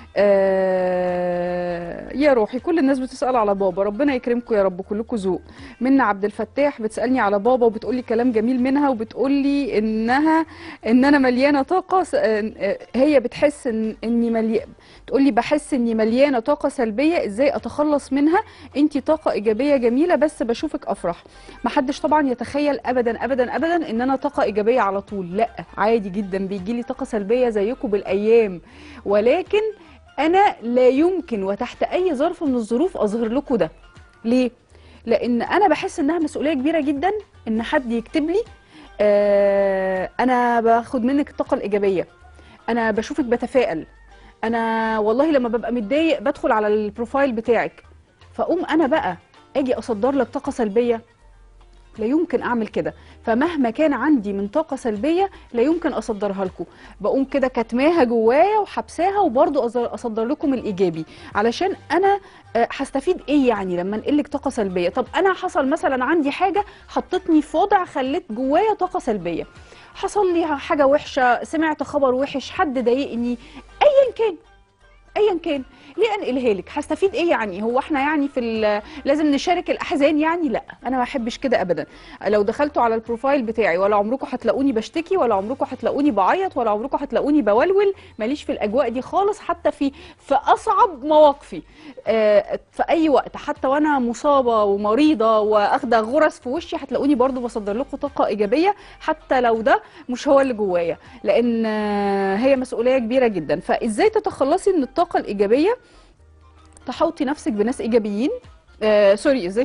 آه يا روحي كل الناس بتسأل على بابا ربنا يكرمكم يا رب كلكم ذوق منى عبد الفتاح بتسألني على بابا وبتقولي كلام جميل منها وبتقولي انها ان انا مليانه طاقه س- آه، آه، هي بتحس ان اني مليانه تقولي بحس اني مليانه طاقه سلبيه ازاي اتخلص منها انتي طاقه ايجابيه جميله بس بشوفك افرح محدش طبعا يتخيل ابدا ابدا ابدا ان انا طاقه ايجابيه على طول لا عادي جدا بيجيلي طاقه سلبيه زيكم بالايام ولكن انا لا يمكن وتحت اي ظرف من الظروف اظهر لكم ده ليه لان انا بحس انها مسؤوليه كبيره جدا ان حد يكتب لي آه انا باخد منك الطاقه الايجابيه انا بشوفك بتفائل انا والله لما ببقى متضايق بدخل على البروفايل بتاعك فاقوم انا بقى اجي اصدر لك طاقه سلبيه لا يمكن اعمل كده فمهما كان عندي من طاقه سلبيه لا يمكن اصدرها لكم بقوم كده كاتماها جوايا وحبساها وبرضه أص- اصدر لكم الايجابي علشان انا آه، هستفيد ايه يعني لما انقل لك طاقه سلبيه طب انا حصل مثلا عندي حاجه حطتني في وضع خلت جوايا طاقه سلبيه حصل لي حاجه وحشه سمعت خبر وحش حد ضايقني ايا كان ايا كان ليه انقلها لك هستفيد ايه يعني هو احنا يعني في ال- لازم نشارك الاحزان يعني لا انا ما احبش كده ابدا لو دخلتوا على البروفايل بتاعي ولا عمركم هتلاقوني بشتكي ولا عمركم هتلاقوني بعيط ولا عمركم هتلاقوني بولول ماليش في الاجواء دي خالص حتى في في اصعب مواقفي آه، في اي وقت حتى وانا مصابه ومريضه واخده غرز في وشي هتلاقوني برضو بصدر لكم طاقه ايجابيه حتى لو ده مش هو اللي جوايا لان آه، هي مسؤوليه كبيره جدا فازاي تتخلصي من الطاقه الايجابيه تحوطي نفسك بناس ايجابيين آه سوري ازاي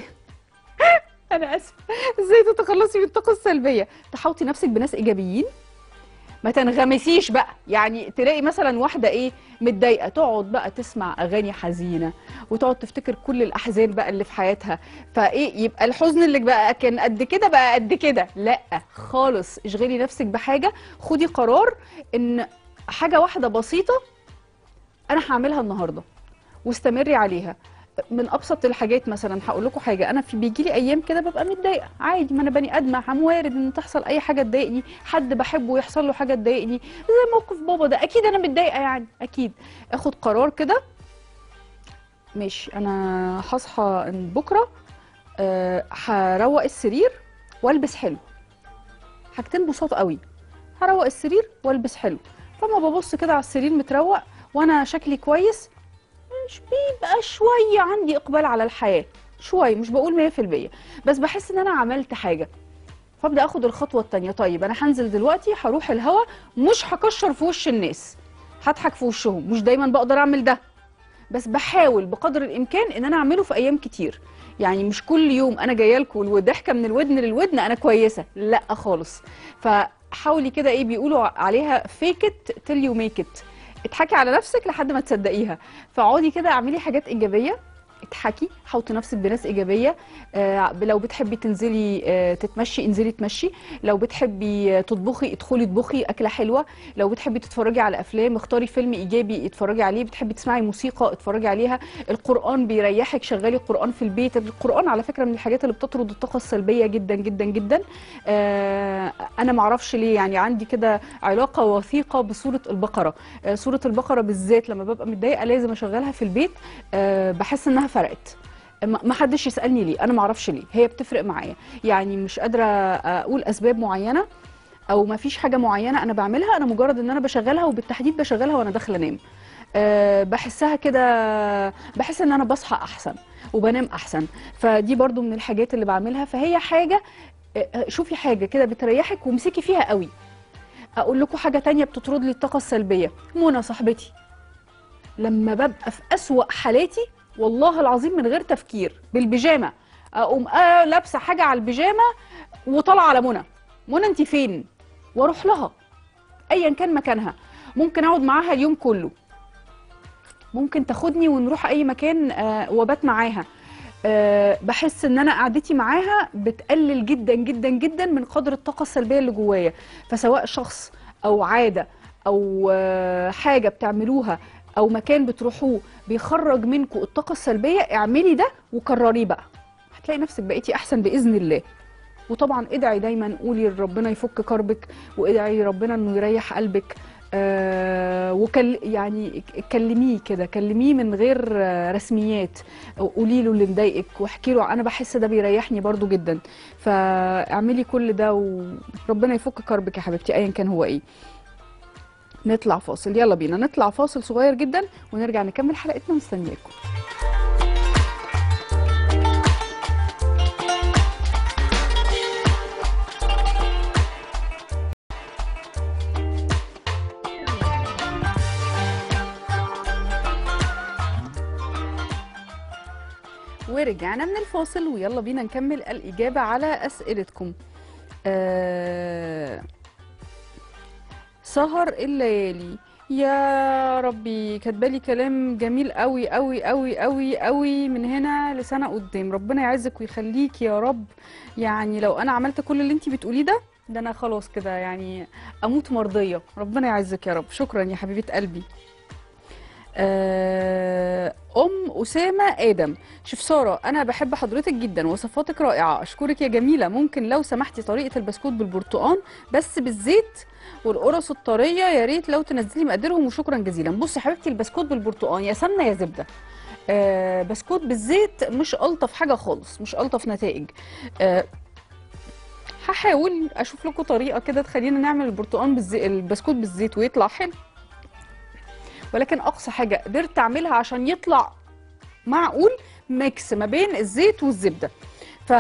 انا اسف ازاي تتخلصي من الطاقه السلبيه تحوطي نفسك بناس ايجابيين ما تنغمسيش بقى يعني تلاقي مثلا واحده ايه متضايقه تقعد بقى تسمع اغاني حزينه وتقعد تفتكر كل الاحزان بقى اللي في حياتها فايه يبقى الحزن اللي بقى كان قد كده بقى قد كده لا خالص اشغلي نفسك بحاجه خدي قرار ان حاجه واحده بسيطه انا هعملها النهارده واستمري عليها من ابسط الحاجات مثلا هقول لكم حاجه انا في بيجي لي ايام كده ببقى متضايقه عادي ما انا بني ادمه عم وارد ان تحصل اي حاجه تضايقني حد بحبه يحصل له حاجه تضايقني زي موقف بابا ده اكيد انا متضايقه يعني اكيد اخد قرار كده ماشي انا هصحى بكره أه هروق السرير والبس حلو حاجتين بساط قوي هروق السرير والبس حلو فما ببص كده على السرير متروق وانا شكلي كويس مش بيبقى شويه عندي اقبال على الحياه شويه مش بقول 100% بس بحس ان انا عملت حاجه فابدا اخد الخطوه التانية طيب انا هنزل دلوقتي هروح الهوا مش هكشر في وش الناس هضحك في وشهم مش دايما بقدر اعمل ده بس بحاول بقدر الامكان ان انا اعمله في ايام كتير يعني مش كل يوم انا جايه لكم والضحكه من الودن للودن انا كويسه لا خالص فحاولي كده ايه بيقولوا عليها فيك ات تل يو ميك ات اضحكي على نفسك لحد ما تصدقيها فاقعدي كده اعملي حاجات ايجابيه اضحكي حوطي نفسك بناس ايجابيه آه لو بتحبي تنزلي آه تتمشي انزلي تمشي لو بتحبي آه، تطبخي ادخلي اطبخي اكله حلوه لو بتحبي تتفرجي على افلام اختاري فيلم ايجابي اتفرجي عليه بتحبي تسمعي موسيقى اتفرجي عليها القران بيريحك شغلي قران في البيت القران على فكره من الحاجات اللي بتطرد الطاقه السلبيه جدا جدا جدا آه انا معرفش ليه يعني عندي كده علاقه وثيقه بسوره البقره آه سوره البقره بالذات لما ببقى متضايقه لازم اشغلها في البيت آه بحس انها فرقت ما ما حدش يسالني ليه انا ما اعرفش ليه هي بتفرق معايا يعني مش قادره اقول اسباب معينه او ما فيش حاجه معينه انا بعملها انا مجرد ان انا بشغلها وبالتحديد بشغلها وانا داخله انام أه بحسها كده بحس ان انا بصحى احسن وبنام احسن فدي برضو من الحاجات اللي بعملها فهي حاجه آه، شوفي حاجه كده بتريحك وامسكي فيها قوي اقول لكم حاجه تانية بتطرد لي الطاقه السلبيه منى صاحبتي لما ببقى في أسوأ حالاتي والله العظيم من غير تفكير بالبيجامه اقوم آه لابسه حاجه على البيجامه وطالعه على منى منى انت فين واروح لها ايا كان مكانها ممكن اقعد معاها اليوم كله ممكن تاخدني ونروح اي مكان آه وبات معاها آه بحس ان انا قعدتي معاها بتقلل جدا جدا جدا من قدر الطاقه السلبيه اللي جوايا فسواء شخص او عاده او آه حاجه بتعملوها او مكان بتروحوه بيخرج منكم الطاقه السلبيه اعملي ده وكرريه بقى هتلاقي نفسك بقيتي احسن باذن الله وطبعا ادعي دايما قولي ربنا يفك كربك وادعي ربنا انه يريح قلبك آه وكل يعني كلميه كده كلميه من غير آه رسميات قولي له اللي مضايقك واحكي له انا بحس ده بيريحني برضو جدا فاعملي كل ده وربنا يفك كربك يا حبيبتي ايا كان هو ايه نطلع فاصل يلا بينا نطلع فاصل صغير جدا ونرجع نكمل حلقتنا مستنياكم ورجعنا من الفاصل ويلا بينا نكمل الإجابة على أسئلتكم آه... سهر الليالي يا ربي كاتبالي كلام جميل قوي قوي قوي قوي قوي من هنا لسنه قدام ربنا يعزك ويخليك يا رب يعني لو انا عملت كل اللي انتي بتقوليه ده ده انا خلاص كده يعني اموت مرضيه ربنا يعزك يا رب شكرا يا حبيبه قلبي آه، ام اسامه ادم شوف ساره انا بحب حضرتك جدا وصفاتك رائعه اشكرك يا جميله ممكن لو سمحتي طريقه البسكوت بالبرتقال بس بالزيت والقرص الطريه يا ريت لو تنزلي مقاديرهم وشكرا جزيلا بصي يا حبيبتي البسكوت بالبرتقال يا سمنه يا زبده آه بسكوت بالزيت مش الطف حاجه خالص مش الطف نتائج آه هحاول اشوف لكم طريقه كده تخلينا نعمل البرتقال بالزيت البسكوت بالزيت ويطلع حلو ولكن اقصى حاجه قدرت اعملها عشان يطلع معقول ميكس ما بين الزيت والزبده ف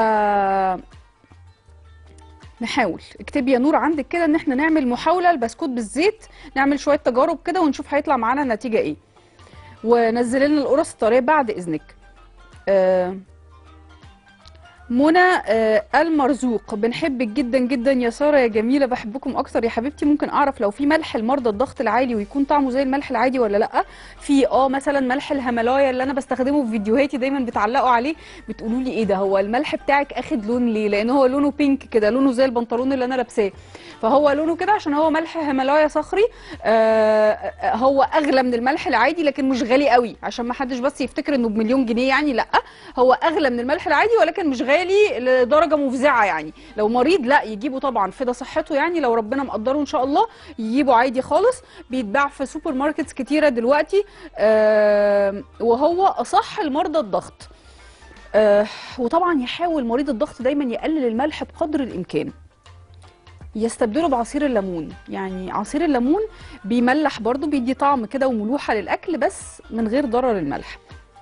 نحاول اكتبي يا نور عندك كده ان احنا نعمل محاوله البسكوت بالزيت نعمل شويه تجارب كده ونشوف هيطلع معانا النتيجه ايه ونزل لنا القرص الطريه بعد اذنك آه منى آه المرزوق بنحبك جدا جدا يا ساره يا جميله بحبكم اكتر يا حبيبتي ممكن اعرف لو في ملح المرضى الضغط العالي ويكون طعمه زي الملح العادي ولا لا في اه مثلا ملح الهيمالايا اللي انا بستخدمه في فيديوهاتي دايما بتعلقوا عليه بتقولوا لي ايه ده هو الملح بتاعك اخد لون ليه لان هو لونه بينك كده لونه زي البنطلون اللي انا لابساه فهو لونه كده عشان هو ملح هيمالايا صخري آه هو اغلى من الملح العادي لكن مش غالي قوي عشان ما حدش بس يفتكر انه بمليون جنيه يعني لا هو اغلى من الملح العادي ولكن مش غالي لدرجه مفزعه يعني لو مريض لا يجيبه طبعا فدا صحته يعني لو ربنا مقدره ان شاء الله يجيبه عادي خالص بيتباع في سوبر ماركتس كتيره دلوقتي آه وهو اصح لمرضى الضغط آه وطبعا يحاول مريض الضغط دايما يقلل الملح بقدر الامكان يستبدله بعصير الليمون يعني عصير الليمون بيملح برضو بيدي طعم كده وملوحه للاكل بس من غير ضرر الملح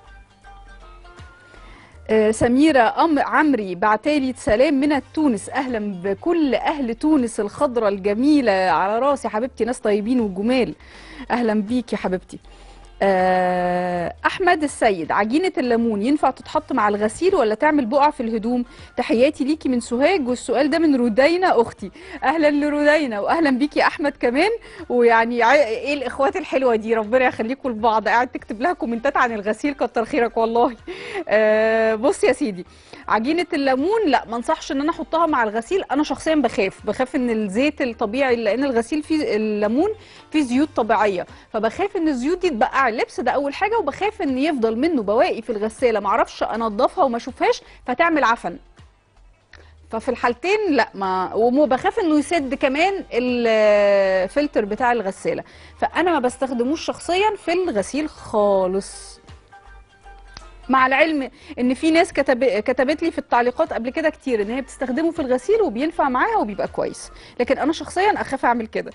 آه، سميرة أم عمري بعتالي سلام من تونس أهلا بكل أهل تونس الخضرة الجميلة على راسي حبيبتي ناس طيبين وجمال أهلا بيك يا حبيبتي آه، أحمد السيد عجينة الليمون ينفع تتحط مع الغسيل ولا تعمل بقع في الهدوم تحياتي ليكي من سوهاج والسؤال ده من رودينا أختي أهلا لرودينا وأهلا بيكي يا أحمد كمان ويعني ع- إيه الإخوات الحلوة دي ربنا يخليكم لبعض قاعد تكتب لها كومنتات عن الغسيل كتر خيرك والله آه، بص يا سيدي عجينه الليمون لا ما انصحش ان انا احطها مع الغسيل انا شخصيا بخاف بخاف ان الزيت الطبيعي لان الغسيل فيه الليمون فيه زيوت طبيعيه فبخاف ان الزيوت دي تبقع اللبس ده اول حاجه وبخاف ان يفضل منه بواقي في الغساله ما اعرفش انضفها وما اشوفهاش فتعمل عفن ففي الحالتين لا ما وبخاف انه يسد كمان الفلتر بتاع الغساله فانا ما بستخدموش شخصيا في الغسيل خالص مع العلم ان في ناس كتب... كتبت لي في التعليقات قبل كده كتير ان هي بتستخدمه في الغسيل وبينفع معاها وبيبقى كويس لكن انا شخصيا اخاف اعمل كده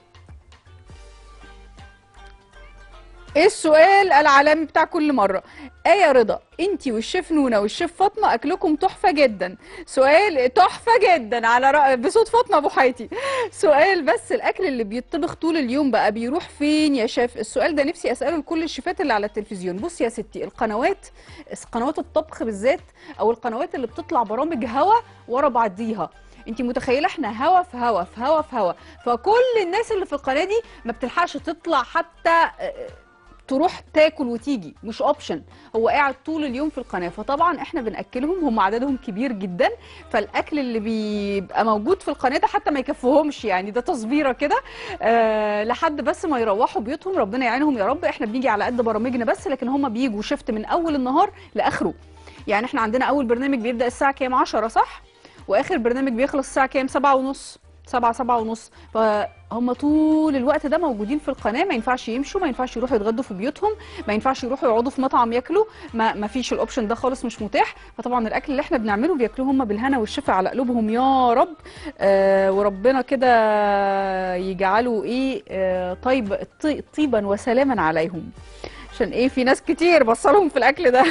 ايه السؤال العالمي بتاع كل مره ايه رضا انتي والشيف نونا والشيف فاطمه اكلكم تحفه جدا سؤال تحفه جدا على رأي بصوت فاطمه ابو حياتي سؤال بس الاكل اللي بيطبخ طول اليوم بقى بيروح فين يا شيف السؤال ده نفسي اساله لكل الشيفات اللي على التلفزيون بص يا ستي القنوات قنوات الطبخ بالذات او القنوات اللي بتطلع برامج هوا ورا بعضيها انت متخيله احنا هوا في هوا في هوا في هوا فكل الناس اللي في القناه دي ما بتلحقش تطلع حتى آه، تروح تاكل وتيجي مش اوبشن هو قاعد طول اليوم في القناه فطبعا احنا بناكلهم هم عددهم كبير جدا فالاكل اللي بيبقى موجود في القناه ده حتى ما يكفيهمش يعني ده تصبيره كده أه لحد بس ما يروحوا بيوتهم ربنا يعينهم يا رب احنا بنيجي على قد برامجنا بس لكن هم بيجوا شفت من اول النهار لاخره يعني احنا عندنا اول برنامج بيبدا الساعه كام 10 صح واخر برنامج بيخلص الساعه كام 7 ونص سبعة سبعة ونص فهم طول الوقت ده موجودين في القناة ما ينفعش يمشوا ما ينفعش يروحوا يتغدوا في بيوتهم ما ينفعش يروحوا يقعدوا في مطعم ياكلوا ما, ما فيش الاوبشن ده خالص مش متاح فطبعا الاكل اللي احنا بنعمله بياكلوه هم بالهنا والشفا على قلوبهم يا رب آه وربنا كده يجعله ايه آه طيب طي- طيبا وسلاما عليهم عشان ايه في ناس كتير بصلهم في الاكل ده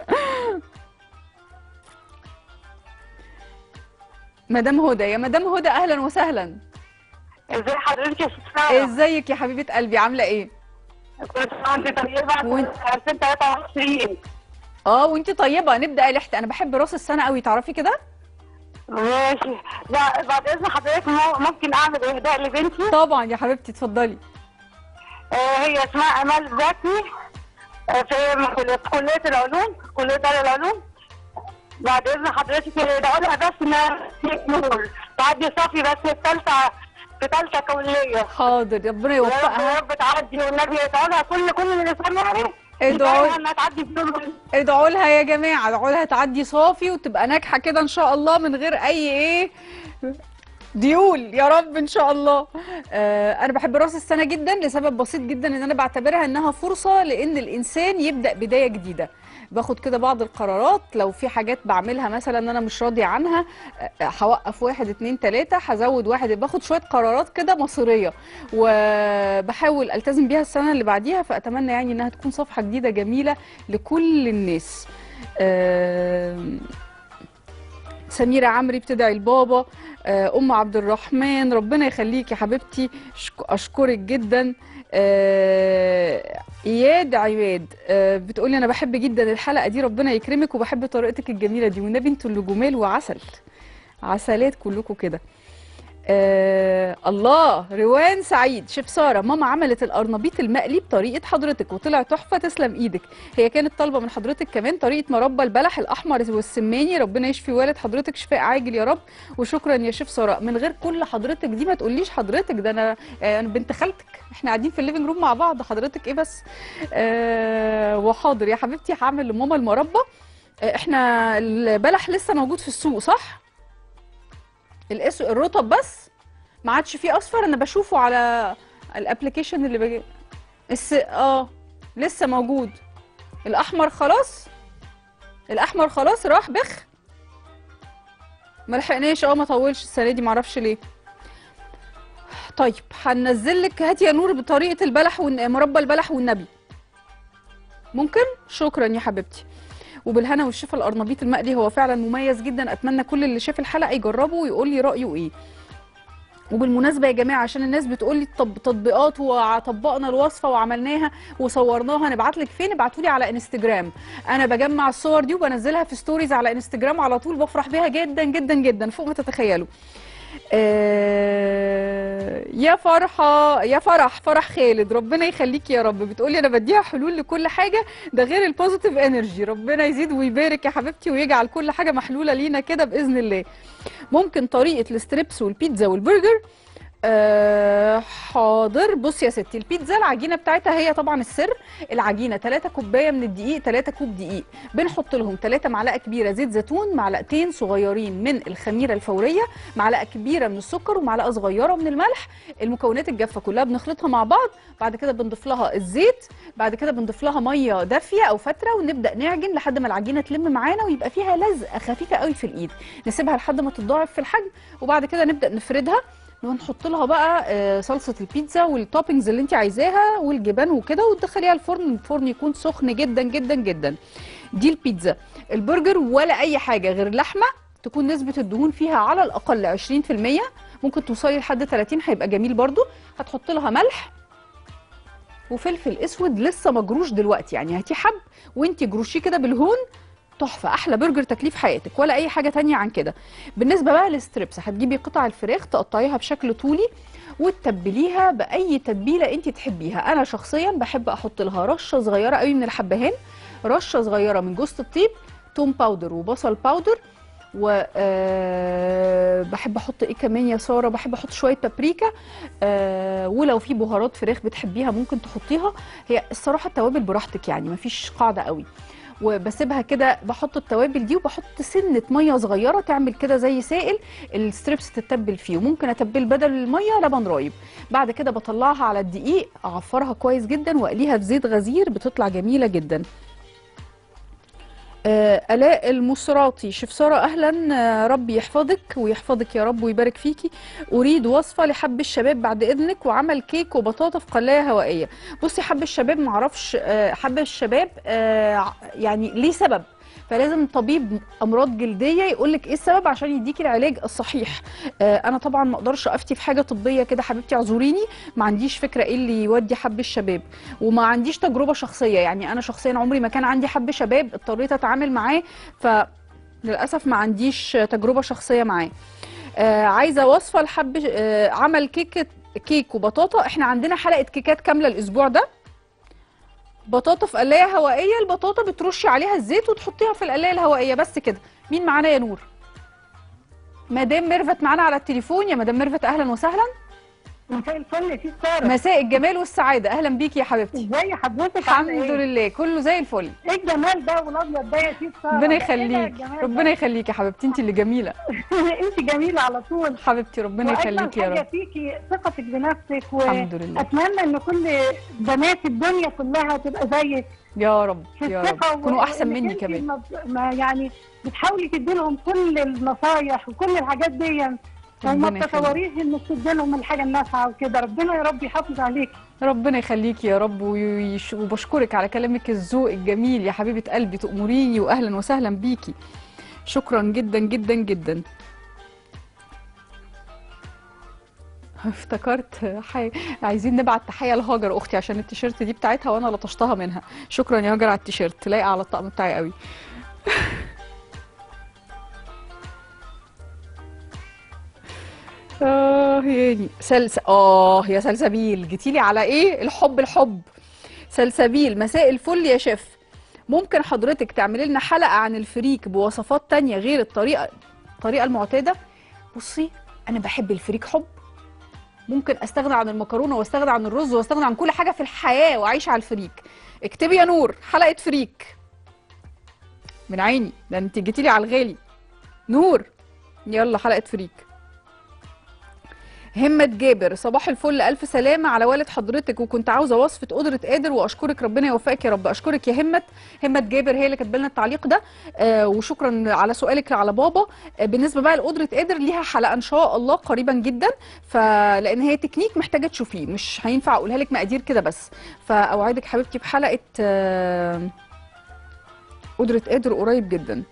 مدام هدى يا مدام هدى اهلا وسهلا ازي حضرتك يا ستار ازيك يا حبيبه قلبي عامله ايه كل سنه وانت طيبه وإنت- 2023 اه وانت طيبه نبدا الحت انا بحب راس السنه قوي تعرفي كده ماشي لا بعد اذن حضرتك مو- ممكن اعمل اهداء لبنتي طبعا يا حبيبتي اتفضلي آه، هي اسمها امال زكي آه، في في كليه العلوم كليه دار العلوم بعد اذن حضرتك ادعوا لها بس انها نور تعدي صافي بس في ثالثه في ثالثه كليه حاضر ربنا يا رب يوفقها يا رب تعدي والنبي ادعوا لها كل كل اللي سامعني ادعوا- لها انها تعدي بدون ادعوا لها يا جماعه ادعوا لها تعدي صافي وتبقى ناجحه كده ان شاء الله من غير اي ايه ديول يا رب ان شاء الله آه انا بحب راس السنه جدا لسبب بسيط جدا ان انا بعتبرها انها فرصه لان الانسان يبدا بدايه جديده باخد كده بعض القرارات لو في حاجات بعملها مثلا انا مش راضيه عنها آه، هوقف واحد اتنين تلاته هزود واحد باخد شويه قرارات كده مصيريه وبحاول التزم بيها السنه اللي بعديها فاتمنى يعني انها تكون صفحه جديده جميله لكل الناس آم، سميرة عمري بتدعي البابا آه، أم عبد الرحمن ربنا يخليك يا حبيبتي شك- أشكرك جدا آه، إياد عماد آه، بتقولي أنا بحب جدا الحلقة دي ربنا يكرمك وبحب طريقتك الجميلة دي والنبي انتوا اللي جمال وعسل عسلات كلكم كده آه الله روان سعيد شيف ساره ماما عملت القرنبيط المقلي بطريقه حضرتك وطلع تحفه تسلم ايدك هي كانت طالبه من حضرتك كمان طريقه مربى البلح الاحمر والسماني ربنا يشفي والد حضرتك شفاء عاجل يا رب وشكرا يا شيف ساره من غير كل حضرتك دي ما تقوليش حضرتك ده انا آه، انا بنت خالتك احنا قاعدين في الليفنج روم مع بعض حضرتك ايه بس آه وحاضر يا حبيبتي هعمل لماما المربى آه، احنا البلح لسه موجود في السوق صح الاسود الرطب بس ما عادش فيه اصفر انا بشوفه على الابلكيشن اللي بجي الس... اه لسه موجود الاحمر خلاص الاحمر خلاص راح بخ ما لحقناش اه ما طولش السنه دي معرفش ليه طيب هننزل لك هاتي يا نور بطريقه البلح والن... مربى البلح والنبي ممكن شكرا يا حبيبتي وبالهنا والشفا القرنبيط المقلي هو فعلا مميز جدا اتمنى كل اللي شاف الحلقه يجربه ويقول لي رايه ايه وبالمناسبه يا جماعه عشان الناس بتقول لي طب تطبيقات وطبقنا الوصفه وعملناها وصورناها نبعت لك فين ابعتوا لي على انستجرام انا بجمع الصور دي وبنزلها في ستوريز على انستجرام على طول بفرح بيها جدا جدا جدا فوق ما تتخيلوا آه، يا فرحة يا فرح فرح خالد ربنا يخليك يا رب بتقولي انا بديها حلول لكل حاجة ده غير البوزيتيف انرجي ربنا يزيد ويبارك يا حبيبتي ويجعل كل حاجة محلولة لينا كده بإذن الله ممكن طريقة الستريبس والبيتزا والبرجر آه حاضر بص يا ستي البيتزا العجينه بتاعتها هي طبعا السر العجينه 3 كوبايه من الدقيق 3 كوب دقيق بنحط لهم 3 معلقه كبيره زيت زيتون معلقتين صغيرين من الخميره الفوريه معلقه كبيره من السكر ومعلقه صغيره من الملح المكونات الجافه كلها بنخلطها مع بعض بعد كده بنضيف لها الزيت بعد كده بنضيف لها ميه دافيه او فتره ونبدا نعجن لحد ما العجينه تلم معانا ويبقى فيها لزقه خفيفه قوي في الايد نسيبها لحد ما تتضاعف في الحجم وبعد كده نبدا نفردها ونحط لها بقى آه، صلصه البيتزا والتوبينجز اللي انت عايزاها والجبن وكده وتدخليها الفرن الفرن يكون سخن جدا جدا جدا دي البيتزا البرجر ولا اي حاجه غير لحمه تكون نسبه الدهون فيها على الاقل 20% ممكن توصلي لحد 30 هيبقى جميل برضو هتحط لها ملح وفلفل اسود لسه مجروش دلوقتي يعني هاتي حب وانت جروشيه كده بالهون تحفه احلى برجر تكليف حياتك ولا اي حاجه تانية عن كده بالنسبه بقى للستريبس هتجيبي قطع الفراخ تقطعيها بشكل طولي وتتبليها باي تتبيله انت تحبيها انا شخصيا بحب احط لها رشه صغيره قوي من الحبهان رشه صغيره من جوز الطيب توم باودر وبصل باودر و آه، بحب احط ايه كمان يا ساره بحب احط شويه بابريكا آه، ولو في بهارات فراخ بتحبيها ممكن تحطيها هي الصراحه التوابل براحتك يعني مفيش قاعده قوي وبسيبها كده بحط التوابل دي وبحط سنه ميه صغيره تعمل كده زي سائل الستريبس تتبل فيه وممكن اتبل بدل الميه لبن رايب بعد كده بطلعها على الدقيق اعفرها كويس جدا واقليها في زيت غزير بتطلع جميله جدا آه، آلاء المصراطي شيف سارة أهلا آه، ربي يحفظك ويحفظك يا رب ويبارك فيكي أريد وصفة لحب الشباب بعد إذنك وعمل كيك وبطاطا في قلاية هوائية بصي حب الشباب معرفش آه، حب الشباب آه، يعني ليه سبب فلازم طبيب امراض جلديه يقول لك ايه السبب عشان يديكي العلاج الصحيح آه، انا طبعا ما اقدرش افتي في حاجه طبيه كده حبيبتي اعذريني ما عنديش فكره ايه اللي يودي حب الشباب وما عنديش تجربه شخصيه يعني انا شخصيا عمري ما كان عندي حب شباب اضطريت اتعامل معاه فللاسف ما عنديش تجربه شخصيه معاه آه عايزه وصفه لحب آه عمل كيكه كيك وبطاطا احنا عندنا حلقه كيكات كامله الاسبوع ده بطاطا في قلايه هوائيه البطاطا بترشي عليها الزيت وتحطيها في القلايه الهوائيه بس كده مين معانا يا نور مدام ميرفت معانا على التليفون يا مدام ميرفت اهلا وسهلا مساء الفل يا سيد ساره مساء الجمال والسعاده اهلا بيكي يا حبيبتي ازي حضرتك الحمد عاملة إيه؟ لله كله زي الفل ايه الجمال ده والابيض ده يا سيد ساره ربنا ده إيه ده يخليك الجمال ربنا يخليك يا حبيبتي انت اللي جميله ده؟ انت جميله على طول حبيبتي ربنا واجمل يخليك يا حاجه رب فيكي ثقتك بنفسك الحمد لله. واتمنى ان كل بنات الدنيا كلها تبقى زيك يا رب في يا رب الثقه كونوا احسن وإنك مني انت كمان ما- ما يعني بتحاولي تدي لهم كل النصايح وكل الحاجات دي وما ربنا يخليك. بتتصوريش انك تدي لهم الحاجه النافعه وكده ربنا يا رب يحافظ عليكي ربنا يخليكي يا رب ويش- وبشكرك على كلامك الذوق الجميل يا حبيبه قلبي تأمريني واهلا وسهلا بيكي شكرا جدا جدا جدا افتكرت حي... عايزين نبعت تحيه لهاجر اختي عشان التيشيرت دي بتاعتها وانا لطشتها منها شكرا يا هاجر على التيشيرت لايقه على الطقم بتاعي قوي اه يعني سلس اه يا سلسبيل جيتيلي على ايه الحب الحب سلسبيل مساء الفل يا شيف ممكن حضرتك تعملي لنا حلقه عن الفريك بوصفات تانية غير الطريقه الطريقه المعتاده بصي انا بحب الفريك حب ممكن استغنى عن المكرونه واستغنى عن الرز واستغنى عن كل حاجه في الحياه واعيش على الفريك اكتبي يا نور حلقه فريك من عيني ده انت جيتيلي على الغالي نور يلا حلقه فريك همة جابر صباح الفل ألف سلامة على والد حضرتك وكنت عاوزة وصفة قدرة قادر وأشكرك ربنا يوفقك يا رب أشكرك يا همة همة جابر هي اللي كاتبه لنا التعليق ده آه وشكرا على سؤالك على بابا آه بالنسبة بقى لقدرة قادر ليها حلقة إن شاء الله قريبا جدا فلأن هي تكنيك محتاجة تشوفيه مش هينفع أقولها لك مقادير كده بس فأوعدك حبيبتي بحلقة آه قدرة قادر قريب جدا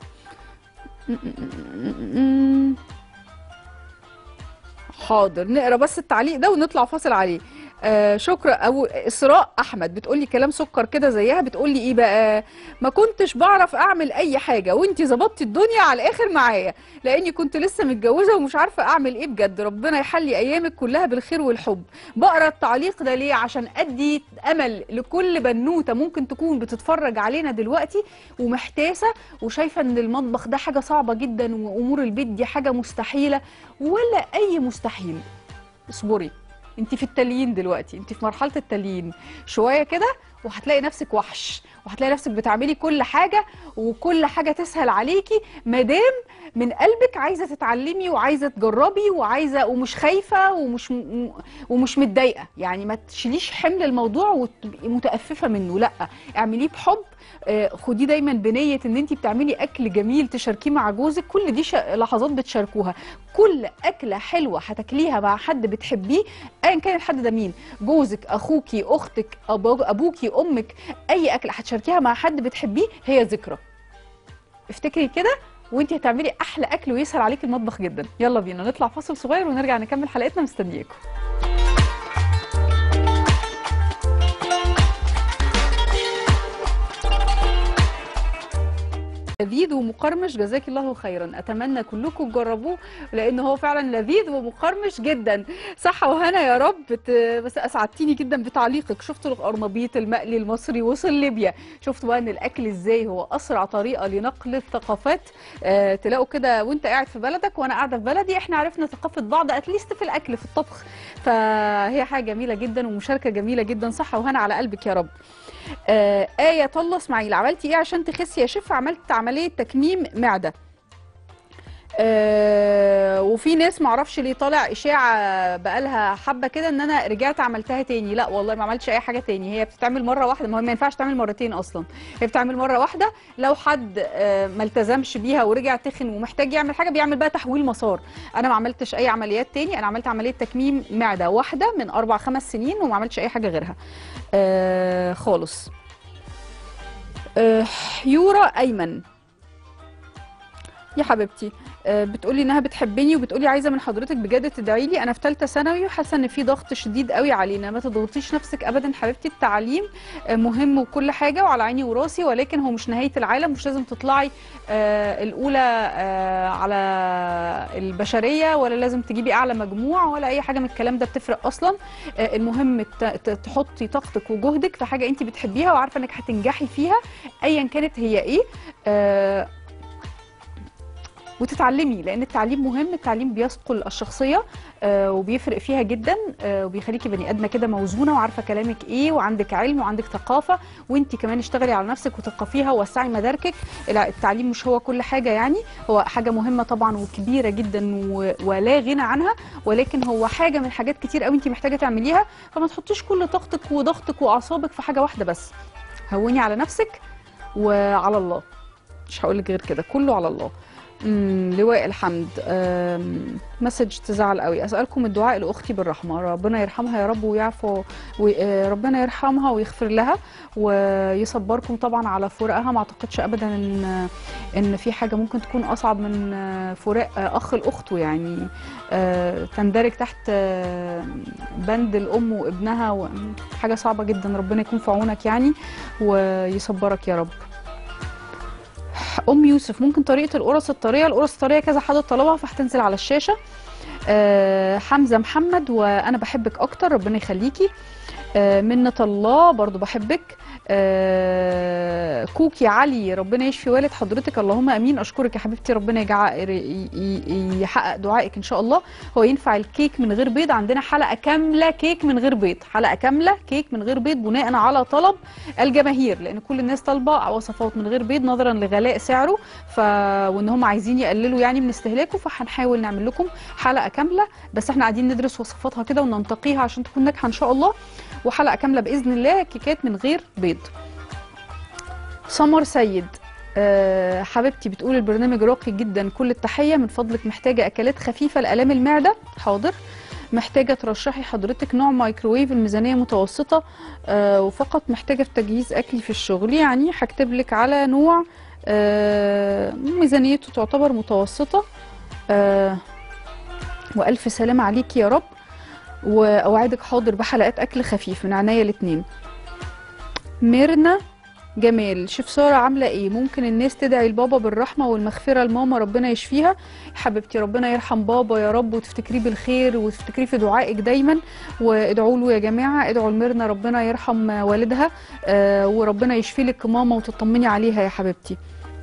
حاضر نقرا بس التعليق ده ونطلع فاصل عليه آه شكرا او اسراء احمد بتقولي كلام سكر كده زيها بتقولي ايه بقى ما كنتش بعرف اعمل اي حاجه وانتي ظبطتي الدنيا على الاخر معايا لاني كنت لسه متجوزه ومش عارفه اعمل ايه بجد ربنا يحلي ايامك كلها بالخير والحب بقرا التعليق ده ليه عشان ادي امل لكل بنوته ممكن تكون بتتفرج علينا دلوقتي ومحتاسه وشايفه ان المطبخ ده حاجه صعبه جدا وامور البيت دي حاجه مستحيله ولا اي مستحيل اصبري انت في التليين دلوقتي انت في مرحله التليين شويه كده وهتلاقي نفسك وحش وهتلاقي نفسك بتعملي كل حاجه وكل حاجه تسهل عليكي مادام من قلبك عايزه تتعلمي وعايزه تجربي وعايزه ومش خايفه ومش م- ومش متضايقه يعني ما تشيليش حمل الموضوع وتبقي متأففه منه لا اعمليه بحب آه، خديه دايما بنيه ان انت بتعملي اكل جميل تشاركيه مع جوزك كل دي ش- لحظات بتشاركوها كل اكله حلوه هتاكليها مع حد بتحبيه ايا كان الحد ده مين جوزك اخوكي اختك أبو- ابوكي امك اي اكله هتشاركيها مع حد بتحبيه هي ذكرى افتكري كده وانت هتعملي احلى اكل ويسهل عليك المطبخ جدا يلا بينا نطلع فاصل صغير ونرجع نكمل حلقتنا مستنياكم لذيذ ومقرمش جزاك الله خيرا اتمنى كلكم تجربوه لان هو فعلا لذيذ ومقرمش جدا صحه وهنا يا رب ت- بس اسعدتيني جدا بتعليقك شفتوا القرنبيط المقلي المصري وصل ليبيا شفتوا بقى ان الاكل ازاي هو اسرع طريقه لنقل الثقافات آه تلاقوا كده وانت قاعد في بلدك وانا قاعده في بلدي احنا عرفنا ثقافه بعض اتليست في الاكل في الطبخ فهي حاجه جميله جدا ومشاركه جميله جدا صحه وهنا على قلبك يا رب آه آية طلة اسماعيل عملتي ايه عشان تخسي يا شيف عملت عملية تكميم معدة آه وفي ناس معرفش ليه طالع اشاعه بقالها حبه كده ان انا رجعت عملتها تاني لا والله ما عملتش اي حاجه تاني هي بتتعمل مره واحده ما هو ما ينفعش تعمل مرتين اصلا هي بتتعمل مره واحده لو حد آه ما التزمش بيها ورجع تخن ومحتاج يعمل حاجه بيعمل بقى تحويل مسار انا ما عملتش اي عمليات تاني انا عملت عمليه تكميم معده واحده من اربع خمس سنين وما عملتش اي حاجه غيرها آه خالص آه يورا ايمن يا حبيبتي آه، بتقولي انها بتحبني وبتقولي عايزه من حضرتك بجد تدعي لي انا في ثالثه ثانوي وحاسه ان في ضغط شديد قوي علينا ما تضغطيش نفسك ابدا حبيبتي التعليم آه، مهم وكل حاجه وعلى عيني وراسي ولكن هو مش نهايه العالم مش لازم تطلعي آه، الاولى آه، على البشريه ولا لازم تجيبي اعلى مجموع ولا اي حاجه من الكلام ده بتفرق اصلا آه، المهم ت- ت- تحطي طاقتك وجهدك في حاجه انت بتحبيها وعارفه انك هتنجحي فيها ايا كانت هي ايه آه، وتتعلمي لان التعليم مهم التعليم بيصقل الشخصيه آه، وبيفرق فيها جدا آه، وبيخليكي بني ادمه كده موزونه وعارفه كلامك ايه وعندك علم وعندك ثقافه وانت كمان اشتغلي على نفسك وثقفيها ووسعي مداركك الع- التعليم مش هو كل حاجه يعني هو حاجه مهمه طبعا وكبيره جدا و- ولا غنى عنها ولكن هو حاجه من حاجات كتير قوي انت محتاجه تعمليها فما تحطيش كل طاقتك وضغطك واعصابك في حاجه واحده بس هوني على نفسك وعلى الله مش هقول لك غير كده كله على الله امم لواء الحمد أم، مسج تزعل قوي اسالكم الدعاء لاختي بالرحمه ربنا يرحمها يا رب ويعفو وربنا يرحمها ويغفر لها ويصبركم طبعا على فراقها ما اعتقدش ابدا ان ان في حاجه ممكن تكون اصعب من فراق اخ لاخته يعني آه، تندرج تحت آه، بند الام وابنها و- حاجه صعبه جدا ربنا يكون في عونك يعني ويصبرك يا رب ام يوسف ممكن طريقه القرص الطريه القرص الطريه كذا حد طلبها فهتنزل على الشاشه آه، حمزه محمد وانا بحبك اكتر ربنا يخليكي آه، منة الله برضو بحبك آه، كوكي علي ربنا يشفي والد حضرتك اللهم امين اشكرك يا حبيبتي ربنا يجع- ي- ي- يحقق دعائك ان شاء الله هو ينفع الكيك من غير بيض عندنا حلقه كامله كيك من غير بيض حلقه كامله كيك من غير بيض بناء على طلب الجماهير لان كل الناس طالبه وصفات من غير بيض نظرا لغلاء سعره ف وان هم عايزين يقللوا يعني من استهلاكه فهنحاول نعمل لكم حلقه كامله بس احنا قاعدين ندرس وصفاتها كده وننتقيها عشان تكون ناجحه ان شاء الله وحلقه كامله باذن الله كيكات من غير بيض سمر سيد أه حبيبتي بتقول البرنامج راقي جدا كل التحيه من فضلك محتاجه اكلات خفيفه لالام المعده حاضر محتاجه ترشحي حضرتك نوع مايكروويف الميزانيه متوسطه أه وفقط محتاجه في تجهيز اكلي في الشغل يعني هكتب لك على نوع أه ميزانيته تعتبر متوسطه أه والف سلامه عليكي يا رب واوعدك حاضر بحلقات اكل خفيف من عينيا الاتنين ميرنا جمال شوف ساره عامله ايه ممكن الناس تدعي لبابا بالرحمه والمغفره لماما ربنا يشفيها حبيبتي ربنا يرحم بابا يا رب وتفتكريه بالخير وتفتكريه في دعائك دايما وادعوا له يا جماعه ادعوا لميرنا ربنا يرحم والدها آه وربنا يشفي لك ماما وتطمني عليها يا حبيبتي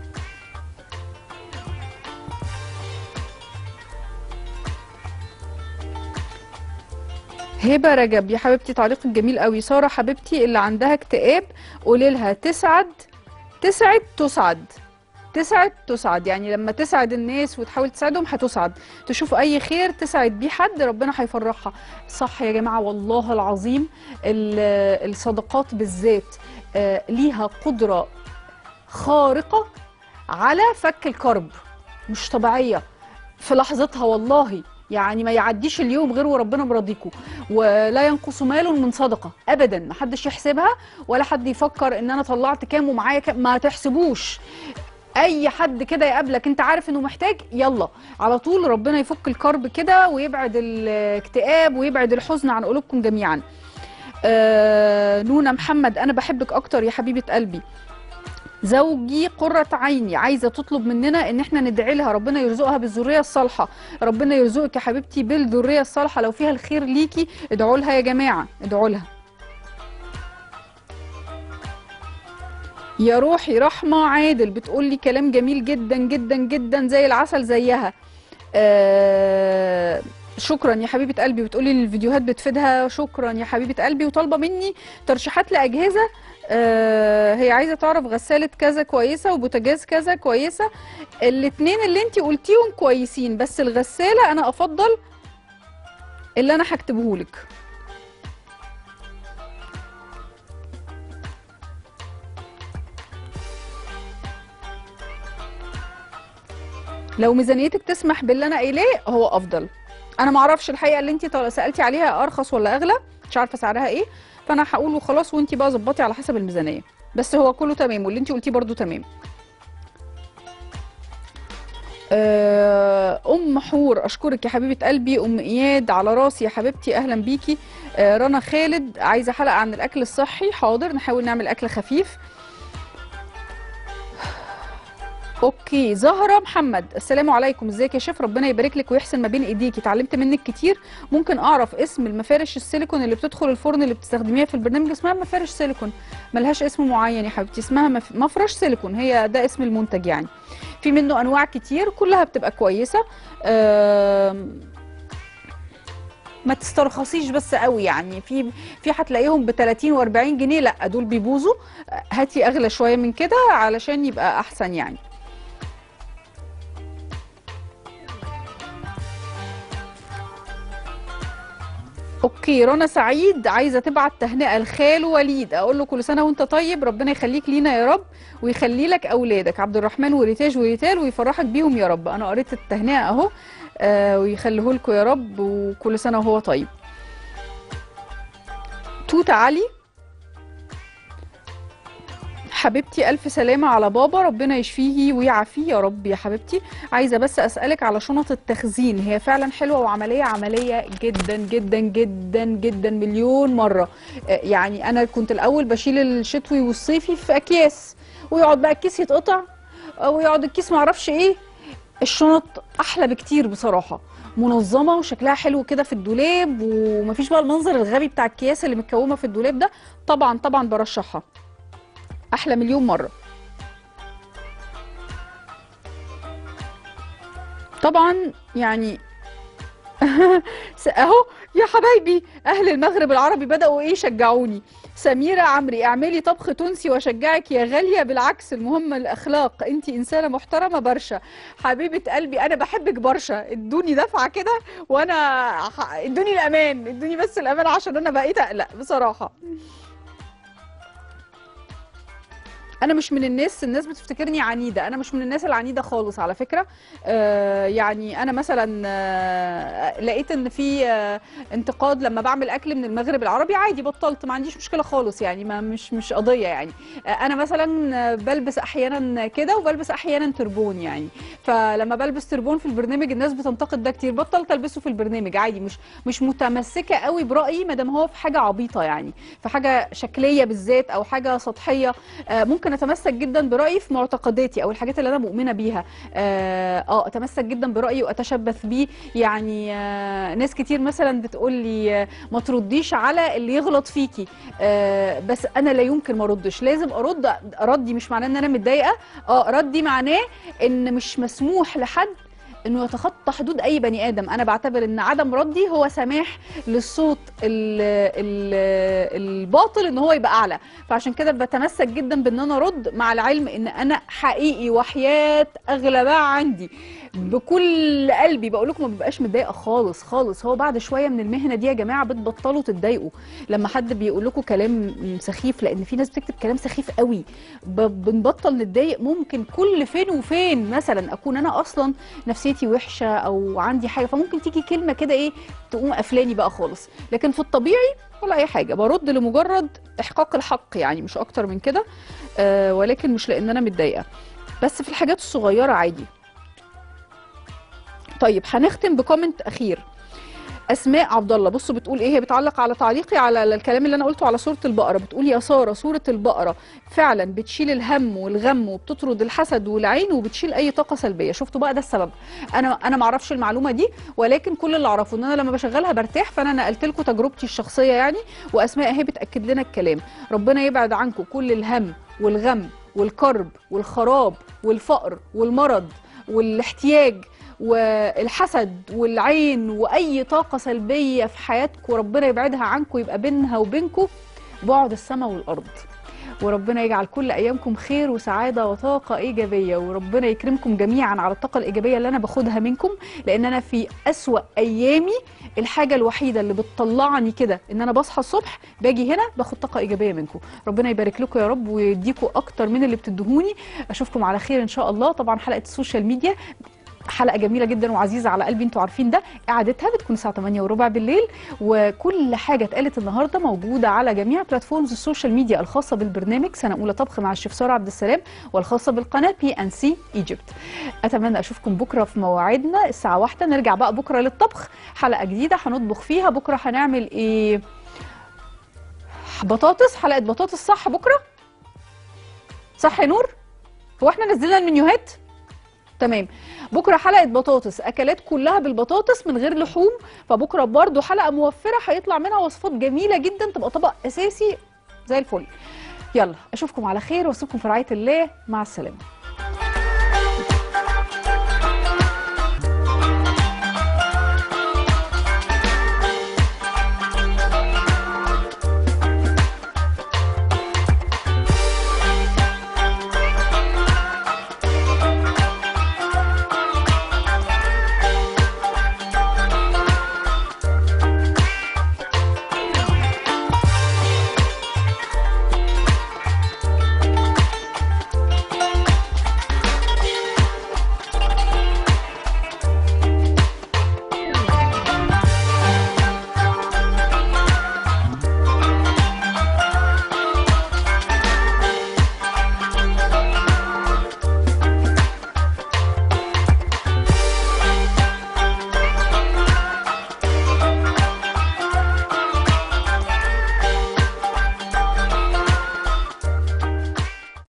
هبه رجب يا حبيبتي تعليقك جميل قوي ساره حبيبتي اللي عندها اكتئاب قولي لها تسعد تسعد تسعد تسعد تسعد يعني لما تسعد الناس وتحاول تساعدهم هتسعد تشوف اي خير تسعد بيه حد ربنا هيفرحها صح يا جماعه والله العظيم ال- الصدقات بالذات آه، ليها قدره خارقه على فك الكرب مش طبيعيه في لحظتها والله يعني ما يعديش اليوم غير وربنا مرضيكوا ولا ينقص مال من صدقه ابدا ما حدش يحسبها ولا حد يفكر ان انا طلعت كام ومعايا كام ما تحسبوش اي حد كده يقابلك انت عارف انه محتاج يلا على طول ربنا يفك الكرب كده ويبعد الاكتئاب ويبعد الحزن عن قلوبكم جميعا آه نونا محمد انا بحبك اكتر يا حبيبه قلبي زوجي قرة عيني عايزة تطلب مننا ان احنا ندعي لها ربنا يرزقها بالذرية الصالحة ربنا يرزقك يا حبيبتي بالذرية الصالحة لو فيها الخير ليكي ادعوا لها يا جماعة ادعوا لها يا روحي رحمة عادل بتقول لي كلام جميل جدا جدا جدا زي العسل زيها آه شكرا يا حبيبة قلبي بتقولي ان الفيديوهات بتفيدها شكرا يا حبيبة قلبي وطالبة مني ترشيحات لأجهزة آه هي عايزة تعرف غسالة كذا كويسة وبوتاجاز كذا كويسة الاتنين اللي انتي قلتيهم كويسين بس الغسالة انا افضل اللي انا هكتبهولك لو ميزانيتك تسمح باللي انا قايلاه هو افضل انا ما اعرفش الحقيقه اللي انت سالتي عليها ارخص ولا اغلى مش عارفه سعرها ايه فانا هقول وخلاص وانت بقى ظبطي على حسب الميزانيه بس هو كله تمام واللي انت قلتيه برضو تمام آه، ام حور اشكرك يا حبيبه قلبي ام اياد على راسي يا حبيبتي اهلا بيكي آه، رنا خالد عايزه حلقه عن الاكل الصحي حاضر نحاول نعمل اكل خفيف اوكي زهره محمد السلام عليكم ازيك يا شيف ربنا يبارك لك ويحسن ما بين ايديكي اتعلمت منك كتير ممكن اعرف اسم المفارش السيليكون اللي بتدخل الفرن اللي بتستخدميها في البرنامج اسمها مفارش سيليكون ملهاش اسم معين يا حبيبتي اسمها مف- مفرش سيليكون هي ده اسم المنتج يعني في منه انواع كتير كلها بتبقى كويسه آم، ما تسترخصيش بس قوي يعني في في هتلاقيهم ب 30 و40 جنيه لا دول بيبوظوا هاتي اغلى شويه من كده علشان يبقى احسن يعني اوكي رنا سعيد عايزه تبعت تهنئه لخاله وليد اقول له كل سنه وانت طيب ربنا يخليك لينا يا رب ويخلي لك اولادك عبد الرحمن وريتاج وريتال ويفرحك بيهم يا رب انا قريت التهنئه اهو آه ويخليه لكم يا رب وكل سنه وهو طيب توته علي حبيبتي ألف سلامة على بابا ربنا يشفيه ويعافيه يا رب يا حبيبتي عايزة بس أسألك على شنط التخزين هي فعلا حلوة وعملية عملية جدا جدا جدا جدا مليون مرة آه، يعني أنا كنت الأول بشيل الشتوي والصيفي في أكياس ويقعد بقى الكيس يتقطع آه، ويقعد الكيس معرفش إيه الشنط أحلى بكتير بصراحة منظمة وشكلها حلو كده في الدولاب ومفيش بقى المنظر الغبي بتاع الأكياس اللي متكومة في الدولاب ده طبعا طبعا برشحها احلى مليون مره طبعا يعني س- اهو يا حبايبي اهل المغرب العربي بداوا ايه يشجعوني سميرة عمري اعملي طبخ تونسي واشجعك يا غالية بالعكس المهم الاخلاق انت انسانة محترمة برشا حبيبة قلبي انا بحبك برشا ادوني دفعة كده وانا ح- ادوني الامان ادوني بس الامان عشان انا بقيت اقلق بصراحة انا مش من الناس الناس بتفتكرني عنيده انا مش من الناس العنيده خالص على فكره آه يعني انا مثلا آه لقيت ان في آه انتقاد لما بعمل اكل من المغرب العربي عادي بطلت ما عنديش مشكله خالص يعني ما مش مش قضيه يعني آه انا مثلا آه، بلبس احيانا كده وبلبس احيانا تربون يعني فلما بلبس تربون في البرنامج الناس بتنتقد ده كتير بطلت البسه في البرنامج عادي مش مش متمسكه قوي برايي ما دام هو في حاجه عبيطه يعني في حاجه شكليه بالذات او حاجه سطحيه آه، ممكن اتمسك جدا برايي في معتقداتي او الحاجات اللي انا مؤمنه بيها اه آه، اتمسك جدا برايي واتشبث بيه يعني آه، ناس كتير مثلا بتقول لي آه، ما ترديش على اللي يغلط فيكي آه، بس انا لا يمكن ما اردش لازم ارد ردي مش معناه ان انا متضايقه اه ردي معناه ان مش مسموح لحد انه يتخطى حدود اي بني ادم انا بعتبر ان عدم ردي هو سماح للصوت ال ال الباطل ان هو يبقى اعلى فعشان كده بتمسك جدا بان انا ارد مع العلم ان انا حقيقي وحياه اغلى باع عندي بكل قلبي بقول لكم ما ببقاش متضايقه خالص خالص هو بعد شويه من المهنه دي يا جماعه بتبطلوا تتضايقوا لما حد بيقول لكم كلام سخيف لان في ناس بتكتب كلام سخيف قوي ب- بنبطل نتضايق ممكن كل فين وفين مثلا اكون انا اصلا نفسيتي وحشه او عندي حاجه فممكن تيجي كلمه كده ايه تقوم قفلاني بقى خالص لكن في الطبيعي ولا اي حاجه برد لمجرد احقاق الحق يعني مش اكتر من كده آه ولكن مش لان انا متضايقه بس في الحاجات الصغيره عادي طيب هنختم بكومنت اخير اسماء عبد الله بصوا بتقول ايه هي بتعلق على تعليقي على الكلام اللي انا قلته على سوره البقره بتقول يا ساره سوره البقره فعلا بتشيل الهم والغم وبتطرد الحسد والعين وبتشيل اي طاقه سلبيه شفتوا بقى ده السبب انا انا ما اعرفش المعلومه دي ولكن كل اللي اعرفه ان انا لما بشغلها برتاح فانا نقلت لكم تجربتي الشخصيه يعني واسماء اهي بتاكد لنا الكلام ربنا يبعد عنكم كل الهم والغم والكرب والخراب والفقر والمرض والاحتياج والحسد والعين واي طاقه سلبيه في حياتكم ربنا يبعدها عنكم يبقى بينها وبينكم بعد السماء والارض وربنا يجعل كل ايامكم خير وسعاده وطاقه ايجابيه وربنا يكرمكم جميعا على الطاقه الايجابيه اللي انا باخدها منكم لان انا في اسوا ايامي الحاجه الوحيده اللي بتطلعني كده ان انا بصحى الصبح باجي هنا باخد طاقه ايجابيه منكم ربنا يبارك لكم يا رب ويديكم اكتر من اللي بتدهوني اشوفكم على خير ان شاء الله طبعا حلقه السوشيال ميديا حلقه جميله جدا وعزيزه على قلبي انتوا عارفين ده اعادتها بتكون الساعه 8 وربع بالليل وكل حاجه اتقالت النهارده موجوده على جميع بلاتفورمز السوشيال ميديا الخاصه بالبرنامج سنه اولى طبخ مع الشيف ساره عبد السلام والخاصه بالقناه بي ان سي ايجيبت اتمنى اشوفكم بكره في مواعيدنا الساعه واحدة نرجع بقى بكره للطبخ حلقه جديده هنطبخ فيها بكره هنعمل ايه بطاطس حلقه بطاطس صح بكره صح يا نور هو احنا نزلنا المنيوهات تمام بكره حلقه بطاطس اكلات كلها بالبطاطس من غير لحوم فبكره برضو حلقه موفره هيطلع منها وصفات جميله جدا تبقى طبق اساسي زي الفل يلا اشوفكم على خير واسيبكم في رعايه الله مع السلامه